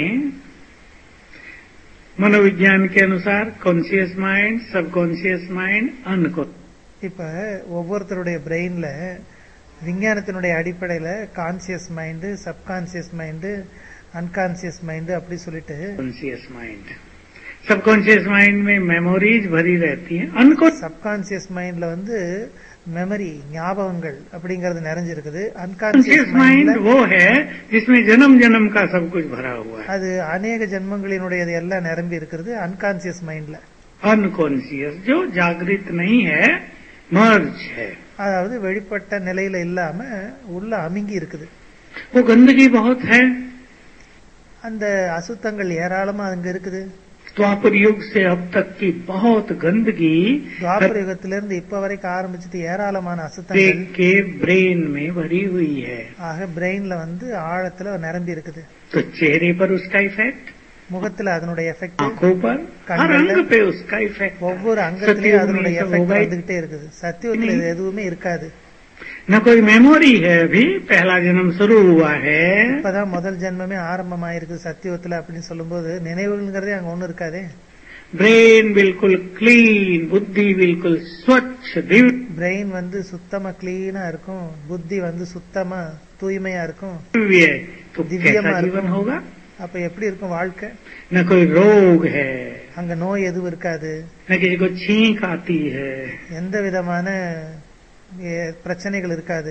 Speaker 2: मनोविज्ञान के अनुसार conscious mind subconscious mind unconscious
Speaker 1: இப்ப ஒவ்வொருத்தருடைய பிரெயின்ல விஞ்ஞானத்தினுடைய அடிப்படையில conscious mind subconscious mind unconscious mind அப்படி சொல்லிட்டு
Speaker 2: माइंड सबकॉन्शियस माइंड में मेमोरीज भरी रहती हैं अनकॉन्शियस
Speaker 1: சப்கான்சியஸ் மைண்ட்ல வந்து மெமரி ஞாபகங்கள் அப்படிங்கறது நிறைஞ்சிருக்குது அன்கான்சியஸ்
Speaker 2: माइंड
Speaker 1: மைண்ட்ல
Speaker 2: वो है जिसमें जन्म जन्म का सब कुछ भरा हुआ है
Speaker 1: அது அநேக ஜென்மங்களினுடையது எல்லாம் நிரம்பி இருக்கிறது அன்கான்சியஸ் மைண்ட்ல
Speaker 2: अनकॉन्शियस जो जागृत नहीं है मर्ज है
Speaker 1: அதாவது வெளிப்பட்ட நிலையில இல்லாம உள்ள அமுங்கி இருக்குது
Speaker 2: वो गंदगी बहुत है
Speaker 1: அந்த அசுத்தங்கள் ஏராளமா அங்க இருக்குது
Speaker 2: द्वापर युग से अब तक की बहुत गंदगी
Speaker 1: துவாபர யுகத்திலிருந்து இப்ப வரைக்கும் ஆரம்பிச்சுட்டு ஏராளமான அசுத்தங்கள்
Speaker 2: प्रत्येक के ब्रेन में भरी हुई है
Speaker 1: ஆக பிரெயின்ல வந்து ஆழத்துல நிரம்பி இருக்குது
Speaker 2: तो चेहरे पर उसका इफेक्ट
Speaker 1: முகத்துல அதனுடைய எஃபெக்ட்
Speaker 2: आंखों पर हर
Speaker 1: கண்கள்ல
Speaker 2: अंग पे उसका इफेक्ट
Speaker 1: ஒவ்வொரு அங்கத்திலயும் அதனுடைய
Speaker 2: सतयुग में तो
Speaker 1: எஃபெக்ட்
Speaker 2: होगा ही
Speaker 1: வந்துகிட்டே இருக்குது சத்தியத்துல இது எதுவுமே இருக்காது
Speaker 2: न कोई मेमोरी है अभी पहला जन्म शुरू हुआ है
Speaker 1: இப்பதான் முதல் ஜென்மமே ஆரம்பமாயிருக்கு சத்தியத்துல அப்படின்னு சொல்லும்போது நினைவுகள்ங்கிறதே அங்க ஒண்ணும் இருக்காதே
Speaker 2: ब्रेन बिल्कुल क्लीन बुद्धि बिल्कुल स्वच्छ दिव्य
Speaker 1: பிரெயின் வந்து சுத்தமா கிளீனா இருக்கும் புத்தி வந்து சுத்தமா தூய்மையா இருக்கும்
Speaker 2: तो
Speaker 1: दिव्य
Speaker 2: कैसा
Speaker 1: मार्ग।
Speaker 2: जीवन होगा
Speaker 1: அப்ப எப்படி இருக்கும் வாழ்க்கை
Speaker 2: न कोई रोग है
Speaker 1: அங்க நோய் எதுவும் இருக்காது
Speaker 2: न किसी को छींक आती है
Speaker 1: எந்த விதமான எ, பிரச்சனைகள் இருக்காது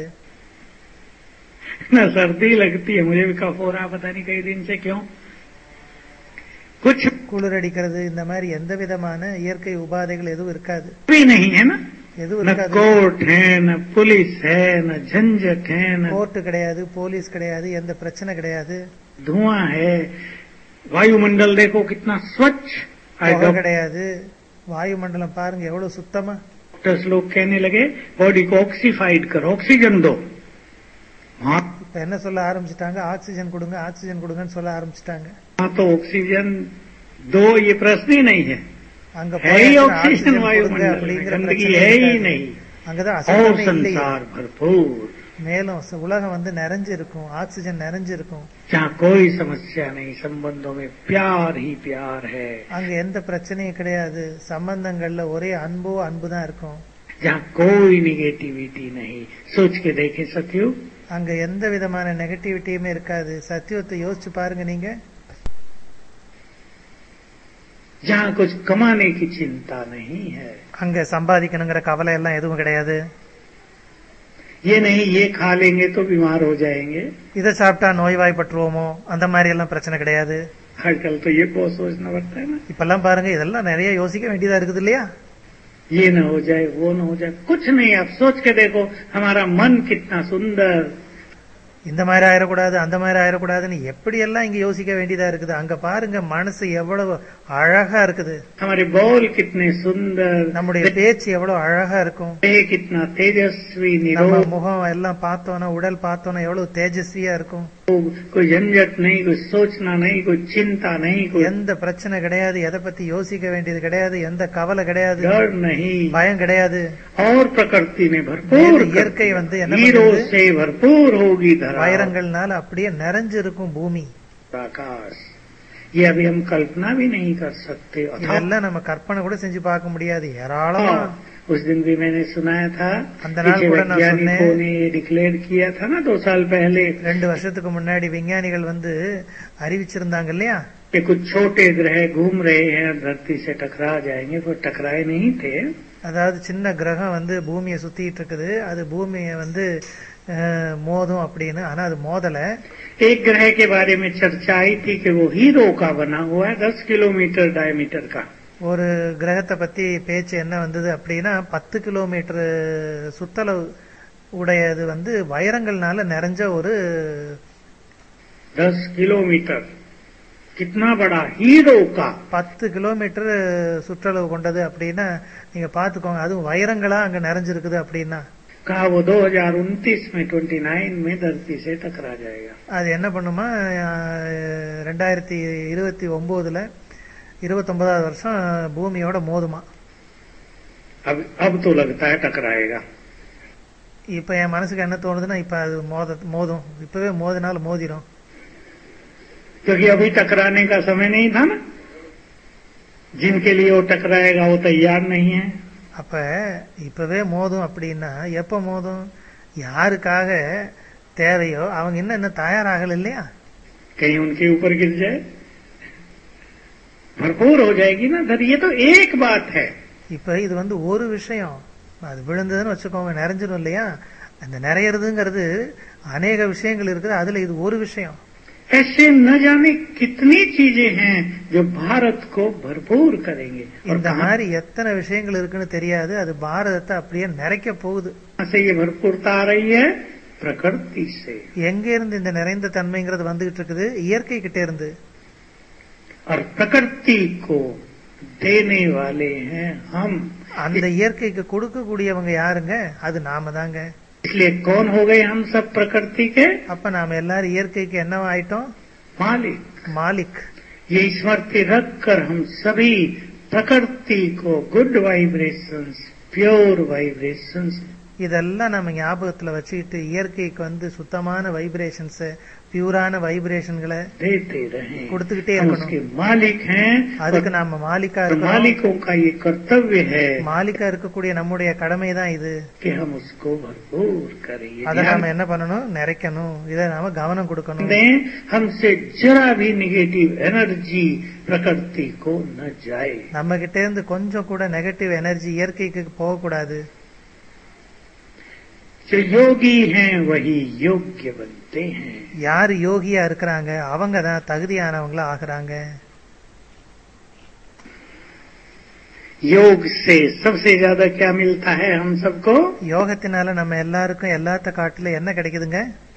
Speaker 2: न सर्दी लगती है मुझे भी कफ हो रहा पता नहीं कई दिन से क्यों कुछ
Speaker 1: குளிர் அடிக்கிறது இந்த மாதிரி எந்த விதமான இயற்கை உபாதைகள் எதுவும் இருக்காது
Speaker 2: भी नहीं है ना
Speaker 1: எதுவும்
Speaker 2: न
Speaker 1: இருக்காது
Speaker 2: कोर्ट है न पुलिस है न झंझट है न
Speaker 1: கோர்ட்டு கிடையாது போலீஸ் கிடையாது எந்த பிரச்சனை கிடையாது
Speaker 2: धुआं है वायुमंडल देखो कितना स्वच्छ आज
Speaker 1: புகை கிடையாது வாயுமண்டலம் பாருங்க எவ்வளவு சுத்தமா
Speaker 2: डॉक्टर्स लोग कहने लगे बॉडी को ऑक्सीफाइड करो ऑक्सीजन दो हाँ
Speaker 1: இப்ப என்ன சொல்ல ஆரம்பிச்சிட்டாங்க ஆக்சிஜன் கொடுங்க ஆக்சிஜன் கொடுங்கன்னு சொல்ல ஆரம்பிச்சிட்டாங்க
Speaker 2: हाँ तो ऑक्सीजन दो ये प्रश्न ही नहीं है
Speaker 1: அங்க
Speaker 2: है ही
Speaker 1: போயாச்சுன்னா
Speaker 2: ऑक्सीजन
Speaker 1: ஆக்சிஜन கொடுங்க
Speaker 2: वायुमंडल में
Speaker 1: அப்படிங்கிற
Speaker 2: गंदगी
Speaker 1: பிரச்சனை
Speaker 2: है ही
Speaker 1: இருக்காது.
Speaker 2: नहीं
Speaker 1: அங்கதான்
Speaker 2: और
Speaker 1: அசுத்தமே இல்லையே
Speaker 2: संसार भरपूर
Speaker 1: மேலும் ச- உலகம் வந்து நிறைஞ்சிருக்கும் ஆக்சிஜன் நிறைஞ்சிருக்கும்
Speaker 2: जहाँ कोई समस्या नहीं संबंधों में प्यार ही प्यार है
Speaker 1: அங்க எந்த பிரச்சனையும் கிடையாது சம்பந்தங்கள்ல ஒரே அன்போ அன்பு தான் இருக்கும்
Speaker 2: जहाँ कोई निगेटिविटी नहीं सोच के देखे सत्यु
Speaker 1: அங்க எந்த விதமான நெகட்டிவிட்டியுமே இருக்காது சத்தியத்தை யோசிச்சு பாருங்க நீங்க
Speaker 2: जहाँ कुछ कमाने की चिंता नहीं है
Speaker 1: அங்க சம்பாதிக்கணுங்கிற கவலை எல்லாம் எதுவும் கிடையாது
Speaker 2: ये नहीं ये खा लेंगे तो बीमार हो जाएंगे
Speaker 1: இதை சாப்பிட்டா நோய்வாய்ப்பட்டுருவோமோ அந்த மாதிரி எல்லாம் பிரச்சனை கிடையாது
Speaker 2: आजकल तो ये बहुत सोचना पड़ता है ना
Speaker 1: இப்பெல்லாம் பாருங்க இதெல்லாம் நிறைய யோசிக்க வேண்டியதா இருக்குது இல்லையா
Speaker 2: ये न हो जाए वो न हो जाए कुछ नहीं आप सोच के देखो हमारा मन कितना सुंदर
Speaker 1: இந்த மாதிரி ஆயிடக்கூடாது அந்த மாதிரி ஆயிடக்கூடாதுன்னு எப்படி எல்லாம் இங்க யோசிக்க வேண்டியதா இருக்குது அங்க பாருங்க மனசு எவ்வளவு அழகா இருக்குது
Speaker 2: हमारे बोल कितने सुंदर
Speaker 1: நம்முடைய பேச்சு எவ்வளவு அழகா இருக்கும்
Speaker 2: देह कितना तेजस्वी
Speaker 1: நம்ம
Speaker 2: निरोग
Speaker 1: முகம் எல்லாம் பார்த்தோன்னா உடல் பார்த்தோன்னா எவ்வளவு தேஜஸ்வியா இருக்கும்
Speaker 2: कोई झंझट नहीं कोई सोचना नहीं कोई चिंता नहीं कोई
Speaker 1: எந்த பிரச்சனை கிடையாது எதை பத்தி யோசிக்க வேண்டியது கிடையாது எந்த கவலை கிடையாது
Speaker 2: डर नहीं
Speaker 1: பயம் கிடையாது
Speaker 2: और प्रकृति ने भरपूर
Speaker 1: மேலும் இயற்கை வந்து என்ன
Speaker 2: हीरो
Speaker 1: பண்ணுது?
Speaker 2: से भरपूर होगी धरा
Speaker 1: வைரங்கள்னால அப்படியே நிறைஞ்சு இருக்கும் பூமி
Speaker 2: आकाश ये अभी हम कल्पना भी नहीं कर सकते अथाह
Speaker 1: இதெல்லாம் நம்ம கற்பனை கூட செஞ்சு பார்க்க முடியாது ஏராளமா
Speaker 2: हाँ, उस दिन भी मैंने सुनाया था
Speaker 1: அந்த நாள்
Speaker 2: पीछे
Speaker 1: கூட நான்
Speaker 2: वैज्ञानिकों
Speaker 1: சொன்னேன்.
Speaker 2: ने डिक्लेयर किया था ना दो साल पहले
Speaker 1: ரெண்டு வருஷத்துக்கு முன்னாடி விஞ்ஞானிகள் வந்து அறிவிச்சிருந்தாங்க இல்லையா
Speaker 2: कि कुछ छोटे ग्रह घूम रहे हैं धरती से टकरा जाएंगे वो टकराए नहीं थे
Speaker 1: அதாவது சின்ன கிரகம் வந்து பூமியை சுத்திட்டு இருக்குது அது பூமியை வந்து அஹ், மோதும் அப்படின்னு ஆனா அது மோதல
Speaker 2: एक ग्रह के बारे में चर्चा आई थी कि वो हीरो का बना हुआ है दस किलोमीटर डायमीटर का
Speaker 1: ஒரு கிரகத்தை பத்தி பேச்சு என்ன வந்தது அப்படின்னா பத்து கிலோமீட்டர் சுத்தளவு உடையது வந்து வைரங்கள்னால நிறைஞ்ச ஒரு
Speaker 2: दस किलोमीटर कितना बड़ा हीरो का
Speaker 1: பத்து கிலோமீட்டர் சுற்றளவு கொண்டது அப்படின்னா நீங்க பாத்துக்கோங்க அதுவும் வைரங்களா அங்க நிறைஞ்சிருக்குது அப்படின்னா
Speaker 2: कहा वो 2029 में 29 में धरती से टकरा जाएगा
Speaker 1: அது என்ன பண்ணுமா அஹ், ரெண்டாயிரத்தி இருபத்தி ஒன்பதுல இருபத்தொன்பதாவது வருஷம் பூமியோட மோதுமா
Speaker 2: अब अब तो लगता है टकराएगा
Speaker 1: இப்ப என் மனசுக்கு என்ன தோணுதுன்னா இப்ப அது மோத மோதும் இப்பவே மோதினாலும் மோதிரும்
Speaker 2: क्योंकि अभी टकराने का समय नहीं था ना जिनके लिए वो टकराएगा वो तैयार नहीं है
Speaker 1: அப்ப இப்பவே மோதும் அப்படின்னா எப்ப மோதும் யாருக்காக தேவையோ அவங்க இன்னும் இன்னும் தயாராகல இல்லையா
Speaker 2: कहीं उनके ऊपर गिर जाए भरपूर हो जाएगी ना धर ये तो एक बात है
Speaker 1: இப்ப இது வந்து ஒரு விஷயம் அது விழுந்ததுன்னு வச்சுக்கோங்க நிறைஞ்சிரும் இல்லையா அந்த நிறையறதுங்கிறது அநேக விஷயங்கள் இருக்குது அதுல இது ஒரு விஷயம்
Speaker 2: ऐसे न जाने कितनी चीजें हैं जो भारत को भरपूर करेंगे और
Speaker 1: இந்த
Speaker 2: कहां
Speaker 1: மாதிரி எத்தனை விஷயங்கள் இருக்குன்னு தெரியாது அது பாரதத்தை அப்படியே நிறைக்க போகுது
Speaker 2: से ये भरपूरता आ रही है प्रकृति से
Speaker 1: எங்க இருந்து இந்த நிறைந்த தன்மைங்கிறது வந்துகிட்டு இருக்குது இயற்கை கிட்ட இருந்து
Speaker 2: और प्रकृति को देने वाले हैं हम
Speaker 1: அந்த இயற்கைக்கு கொடுக்கக்கூடியவங்க யாருங்க அது நாம தாங்க
Speaker 2: इसलिए कौन हो गए हम सब प्रकृति के
Speaker 1: அப்ப நாம எல்லாரும் இயற்கைக்கு என்னவா ஆயிட்டோம்
Speaker 2: मालिक
Speaker 1: மாலிக்
Speaker 2: ये स्मृति रखकर हम सभी प्रकृति को गुड वाइब्रेशंस प्योर वाइब्रेशंस
Speaker 1: இதெல்லாம் நம்ம ஞாபகத்துல வச்சுக்கிட்டு இயற்கைக்கு வந்து சுத்தமான வைப்ரேஷன்ஸ் பியூரான வைப்ரேஷன்களை
Speaker 2: देते रहें
Speaker 1: கொடுத்துக்கிட்டே
Speaker 2: हम
Speaker 1: இருக்கணும்
Speaker 2: उसके मालिक हैं
Speaker 1: அதுக்கு
Speaker 2: और
Speaker 1: நாம மாலிக்கா
Speaker 2: और
Speaker 1: இருக்கணும்
Speaker 2: मालिकों का ये कर्तव्य है
Speaker 1: மாலிக்கா இருக்கக்கூடிய நம்முடைய கடமை தான் இது
Speaker 2: कि हम उसको भरपूर करें ये
Speaker 1: அதை
Speaker 2: ध्यान
Speaker 1: நாம என்ன பண்ணணும் நிறைக்கணும் இதை நாம கவனம் கொடுக்கணும்
Speaker 2: दें हमसे जरा भी निगेटिव एनर्जी प्रकृति को न जाए
Speaker 1: நம்ம கிட்ட இருந்து கொஞ்சம் கூட நெகட்டிவ் எனர்ஜி இயற்கைக்கு போகக்கூடாது
Speaker 2: जो योगी हैं वही योग्य बनते हैं
Speaker 1: யாரு யோகியா இருக்கிறாங்க அவங்க தான் தகுதியானவங்களா ஆகுறாங்க
Speaker 2: योग से सबसे ज्यादा क्या मिलता है हम सबको
Speaker 1: யோகத்தினால நம்ம எல்லாருக்கும் எல்லாத்த காட்டுல என்ன கிடைக்குதுங்க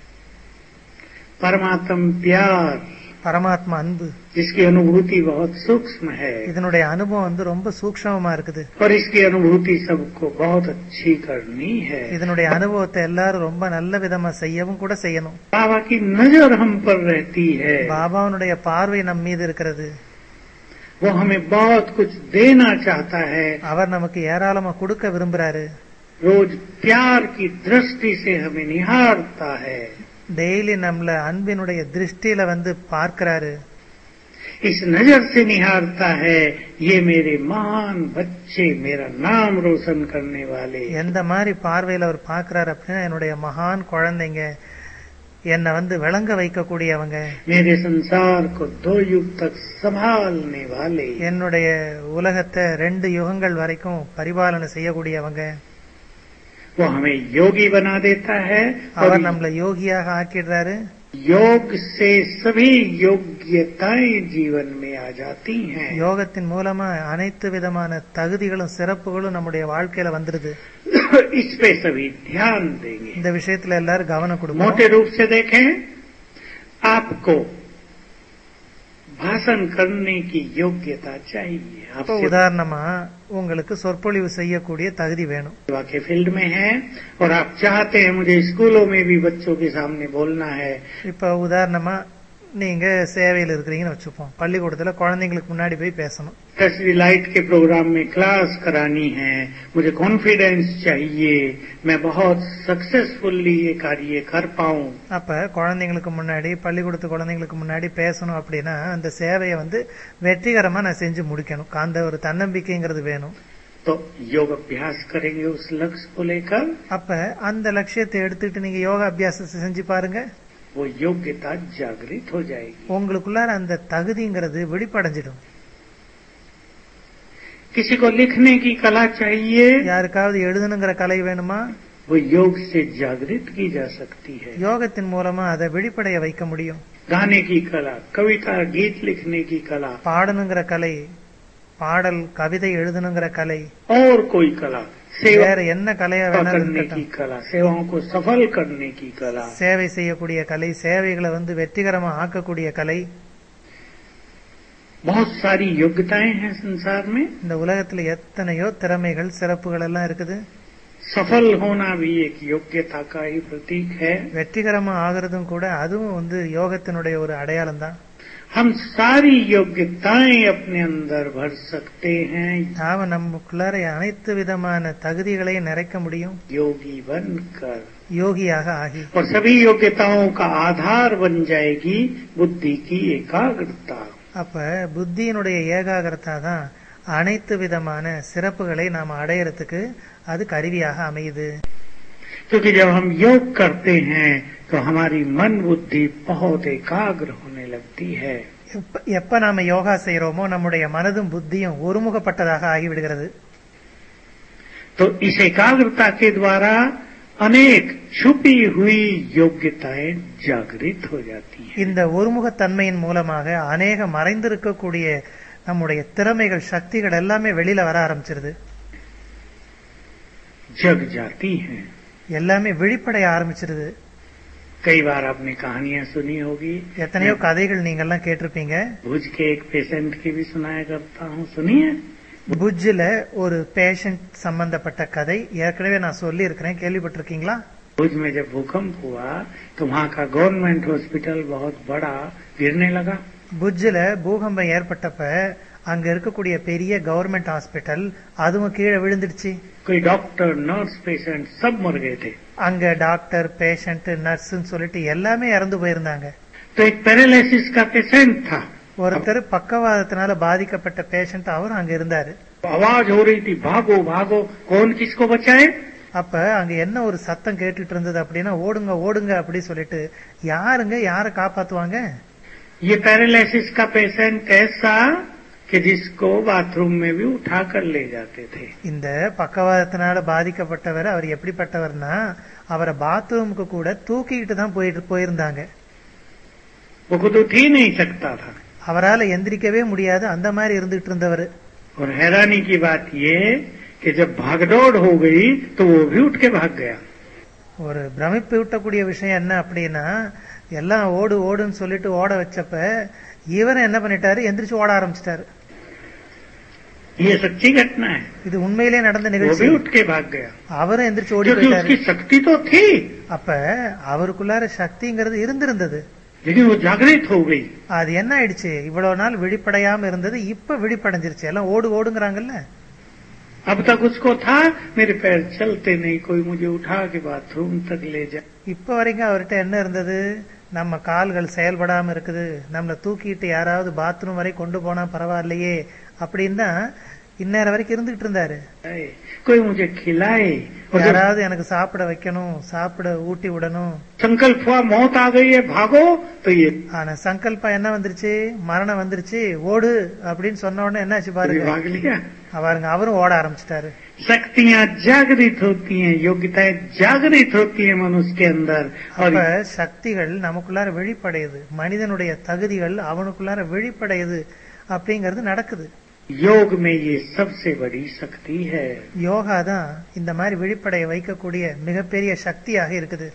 Speaker 2: परमात्म प्यार
Speaker 1: பரமாத்மா அன்பு
Speaker 2: जिसकी अनुभूति बहुत सूक्ष्म है
Speaker 1: இதனுடைய அனுபவம் வந்து ரொம்ப சூக்ஷ்மமா இருக்குது
Speaker 2: और इसकी अनुभूति सबको बहुत अच्छी करनी है
Speaker 1: இதனுடைய அனுபவத்தை எல்லாரும் ரொம்ப நல்ல விதமா செய்யவும் கூட செய்யணும்
Speaker 2: बाबा की नजर हम पर रहती है
Speaker 1: பாபாவுடைய பார்வை நம் மீது இருக்கிறது
Speaker 2: वो हमें बहुत कुछ देना चाहता है
Speaker 1: அவர் நமக்கு ஏராளமா கொடுக்க விரும்புறாரு
Speaker 2: रोज प्यार की दृष्टि से हमें निहारता है
Speaker 1: டெய்லி நம்மள அன்பினுடைய திருஷ்டியில வந்து பார்க்கிறாரு
Speaker 2: इस नजर से निहारता है ये मेरे महान बच्चे मेरा नाम रोशन करने वाले
Speaker 1: எந்த மாதிரி பார்வையில அவர் பார்க்கிறாரு அப்படின்னா என்னுடைய மகான் குழந்தைங்க என்னை வந்து விளங்க வைக்கக்கூடியவங்க
Speaker 2: मेरे संसार को दो युग तक संभालने वाले
Speaker 1: என்னுடைய உலகத்தை ரெண்டு யுகங்கள் வரைக்கும் பரிபாலனை செய்யக்கூடியவங்க
Speaker 2: वो हमें योगी बना देता है
Speaker 1: அவர்
Speaker 2: और
Speaker 1: நம்மள யோகியாக ஆக்கிடுறாரு
Speaker 2: योग से सभी योग्यताएं जीवन में आ जाती हैं
Speaker 1: யோகத்தின் மூலமா அனைத்து விதமான தகுதிகளும் சிறப்புகளும் நம்முடைய வாழ்க்கையில வந்துருது
Speaker 2: इस पे सभी ध्यान देंगे
Speaker 1: இந்த விஷயத்துல எல்லாரும் கவனம் கொடுக்கணும்
Speaker 2: मोटे रूप से देखें आपको भाषण करने की योग्यता चाहिए
Speaker 1: இப்போ
Speaker 2: आपसे
Speaker 1: உதாரணமா உங்களுக்கு சொற்பொழிவு செய்யக்கூடிய தகுதி வேணும்
Speaker 2: सेवा के फील्ड में है और आप चाहते हैं मुझे स्कूलों में भी बच्चों के सामने बोलना है
Speaker 1: இப்ப உதாரணமா நீங்க சேவையில் இருக்கிறீங்கன்னு வச்சுப்போம் பள்ளிக்கூடத்துல குழந்தைங்களுக்கு முன்னாடி போய் பேசணும்
Speaker 2: टचरी लाइट के प्रोग्राम में क्लास करानी है मुझे कॉन्फिडेंस चाहिए मैं बहुत सक्सेसफुली ये कार्य कर पाऊं
Speaker 1: அப்ப குழந்தைங்களுக்கு முன்னாடி பள்ளிக்கூடத்து குழந்தைங்களுக்கு முன்னாடி பேசணும் அப்படின்னா அந்த சேவையை வந்து வெற்றிகரமா நான் செஞ்சு முடிக்கணும் அந்த ஒரு தன்னம்பிக்கைங்கிறது வேணும்
Speaker 2: तो योग अभ्यास करेंगे उस लक्ष्य को लेकर
Speaker 1: அப்ப அந்த லட்சியத்தை எடுத்துக்கிட்டு நீங்க யோகா அபியாசத்தை செஞ்சு பாருங்க
Speaker 2: वो योग्यता जागृत हो जाएगी
Speaker 1: உங்களுக்குள்ளார அந்த தகுதிங்கிறது வெளிப்படைஞ்சிடும்
Speaker 2: किसी को लिखने की कला चाहिए
Speaker 1: யாருக்காவது எழுதணுங்கிற கலை வேணுமா
Speaker 2: वो योग से जागृत की जा सकती है
Speaker 1: யோகத்தின் மூலமா அதை வெளிப்படைய வைக்க முடியும்
Speaker 2: गाने की कला कविता गीत लिखने की कला
Speaker 1: பாடணுங்கிற கலை பாடல் கவிதை எழுதணுங்கிற கலை
Speaker 2: और कोई कला सेवा
Speaker 1: வேற என்ன கலையா வேணாலும்
Speaker 2: करने की
Speaker 1: இருக்கட்டும்
Speaker 2: कला सेवाओं को सफल करने की कला
Speaker 1: சேவை செய்யக்கூடிய கலை சேவைகளை வந்து வெற்றிகரமா ஆக்கக்கூடிய கலை
Speaker 2: बहुत सारी योग्यताएं हैं संसार में
Speaker 1: இந்த உலகத்துல எத்தனையோ திறமைகள் சிறப்புகள் எல்லாம் இருக்குது
Speaker 2: सफल होना भी एक योग्यता का ही प्रतीक है
Speaker 1: வெற்றிகரமா ஆகிறதும் கூட அதுவும் வந்து யோகத்தினுடைய ஒரு அடையாளம் தான்
Speaker 2: हम सारी योग्यताएं अपने अंदर भर सकते हैं
Speaker 1: நாம நமக்குள்ளார அனைத்து விதமான தகுதிகளையும் நிறைக்க முடியும்
Speaker 2: योगी बनकर
Speaker 1: யோகியாக ஆகி
Speaker 2: और सभी योग्यताओं का आधार बन जाएगी बुद्धि की एकाग्रता
Speaker 1: அப்ப புத்தியினுடைய ஏகாகிரதா தான் அனைத்து விதமான சிறப்புகளை நாம் அடையறதுக்கு அது கருவியாக அமையுது
Speaker 2: क्योंकि जब हम योग करते हैं तो हमारी मन बुद्धि बहुत एकाग्र होने लगती है
Speaker 1: எப்ப- எப்ப நாம யோகா செய்யறோமோ நம்முடைய மனதும் புத்தியும் ஒருமுகப்பட்டதாக ஆகிவிடுகிறது
Speaker 2: तो इस एकाग्रता के द्वारा अनेक छुपी हुई योग्यताएं जागृत हो जाती हैं
Speaker 1: இந்த ஒருமுகத்தன்மையின் மூலமாக அநேக மறைந்திருக்கக்கூடிய நம்முடைய திறமைகள் சக்திகள் எல்லாமே வெளியில வர ஆரம்பிச்சிருது
Speaker 2: जग जाती हैं
Speaker 1: எல்லாமே வெளிப்படைய ஆரம்பிச்சிருது
Speaker 2: कई बार आपने कहानियां सुनी होगी
Speaker 1: எத்தனையோ கதைகள் நீங்க எல்லாம் கேட்டிருப்பீங்க
Speaker 2: भुज के एक पेशेंट की भी सुनाया करता हूँ सुनिए
Speaker 1: புஜ்ஜில ஒரு பேஷண்ட் சம்பந்தப்பட்ட கதை ஏற்கனவே நான் சொல்லி இருக்கிறேன் கேள்விப்பட்டிருக்கீங்களா
Speaker 2: भुज में जब भूकंप हुआ तो वहाँ का गवर्नमेंट हॉस्पिटल बहुत बड़ा गिरने लगा
Speaker 1: புஜ்ஜில பூகம்பம் ஏற்பட்டப்ப அங்க இருக்கக்கூடிய பெரிய கவர்மெண்ட் ஹாஸ்பிட்டல் அதுவும் கீழே விழுந்துடுச்சு
Speaker 2: कोई डॉक्टर नर्स पेशेंट सब मर गए थे
Speaker 1: அங்க டாக்டர் பேஷண்ட் நர்ஸ்ன்னு சொல்லிட்டு எல்லாமே இறந்து போயிருந்தாங்க
Speaker 2: तो एक पैरालिसिस का पेशेंट था
Speaker 1: ஒருத்தர் பக்கவாதத்தினால பாதிக்கப்பட்ட பேஷண்ட் அவரும் அங்க இருந்தாரு
Speaker 2: आवाज हो रही थी भागो भागो कौन किसको बचाए
Speaker 1: அப்ப அங்க என்ன ஒரு சத்தம் கேட்டுட்டு இருந்தது அப்படின்னா ஓடுங்க ஓடுங்க அப்படி சொல்லிட்டு யாருங்க யாரை காப்பாத்துவாங்க
Speaker 2: ये पैरालिसिस का पेशेंट ऐसा कि जिसको बाथरूम में भी उठा कर ले जाते थे
Speaker 1: இந்த பக்கவாதத்தினால பாதிக்கப்பட்டவர் அவர் எப்படிப்பட்டவர்னா அவரை பாத்ரூமுக்கு கூட தூக்கிக்கிட்டு தான் போயிட்டு போயிருந்தாங்க
Speaker 2: वो खुद उठ ही नहीं सकता था
Speaker 1: அவரால் எந்திரிக்கவே முடியாது அந்த மாதிரி இருந்துட்டு இருந்தவர்
Speaker 2: और हैरानी की बात ये कि जब भागदौड़ हो गई तो वो भी उठ के भाग गया
Speaker 1: ஒரு பிரமிப்பு ஊட்டக்கூடிய விஷயம் என்ன அப்படின்னா எல்லாம் ஓடு ஓடுன்னு சொல்லிட்டு ஓட வச்சப்ப இவரும் என்ன பண்ணிட்டாரு எந்திரிச்சு ஓட ஆரம்பிச்சிட்டாரு
Speaker 2: ये सच्ची घटना है
Speaker 1: இது உண்மையிலே நடந்த
Speaker 2: वो
Speaker 1: நிகழ்ச்சி
Speaker 2: भी उठ के भाग गया
Speaker 1: அவரும் எந்திரிச்சு ஓடி
Speaker 2: क्योंकि
Speaker 1: போயிட்டாரு
Speaker 2: उसकी शक्ति तो थी
Speaker 1: அப்ப அவருக்குள்ளார சக்திங்கிறது இருந்திருந்தது
Speaker 2: लेकिन वो जागृत हो गई
Speaker 1: அது என்ன ஆயிடுச்சு இவ்வளவு நாள் விழிப்படையாம இருந்தது இப்ப விழிப்படைஞ்சிருச்சு எல்லாம் ஓடு ஓடுங்கிறாங்கல்ல
Speaker 2: अब तक उसको था मेरे पैर चलते नहीं कोई मुझे उठा के बाथरूम तक ले जाए
Speaker 1: இப்ப வரைக்கும் அவர்கிட்ட என்ன இருந்தது நம்ம கால்கள் செயல்படாம இருக்குது நம்மளை தூக்கிட்டு யாராவது பாத்ரூம் வரை கொண்டு போனா பரவாயில்லையே அப்படின்னு தான் இந்நேரம் வரைக்கும் இருந்துகிட்டு இருந்தாரு
Speaker 2: कोई मुझे खिलाए और जब
Speaker 1: யாராவது எனக்கு சாப்பிட வைக்கணும் சாப்பிட ஊட்டி விடணும்
Speaker 2: संकल्प हुआ मौत आ गई है भागो तो ये
Speaker 1: ஆனா சங்கல்பம் என்ன வந்துருச்சு மரணம் வந்துருச்சு ஓடு அப்படின்னு சொன்ன உடனே என்னாச்சு
Speaker 2: भी
Speaker 1: பாருங்க
Speaker 2: भाग लिया
Speaker 1: பாருங்க அவரும் ஓட ஆரம்பிச்சிட்டாரு
Speaker 2: शक्तियां जागृत होती हैं योग्यताएं जागृत होती हैं मनुष्य के अंदर और
Speaker 1: அப்ப சக்திகள் நமக்குள்ளார வெளிப்படையுது மனிதனுடைய தகுதிகள் அவனுக்குள்ளார வெளிப்படையுது அப்படிங்கிறது நடக்குது
Speaker 2: योग में ये सबसे बड़ी शक्ति है
Speaker 1: யோகா தான் இந்த மாதிரி விழிப்படைய வைக்கக்கூடிய மிகப்பெரிய சக்தியாக இருக்குது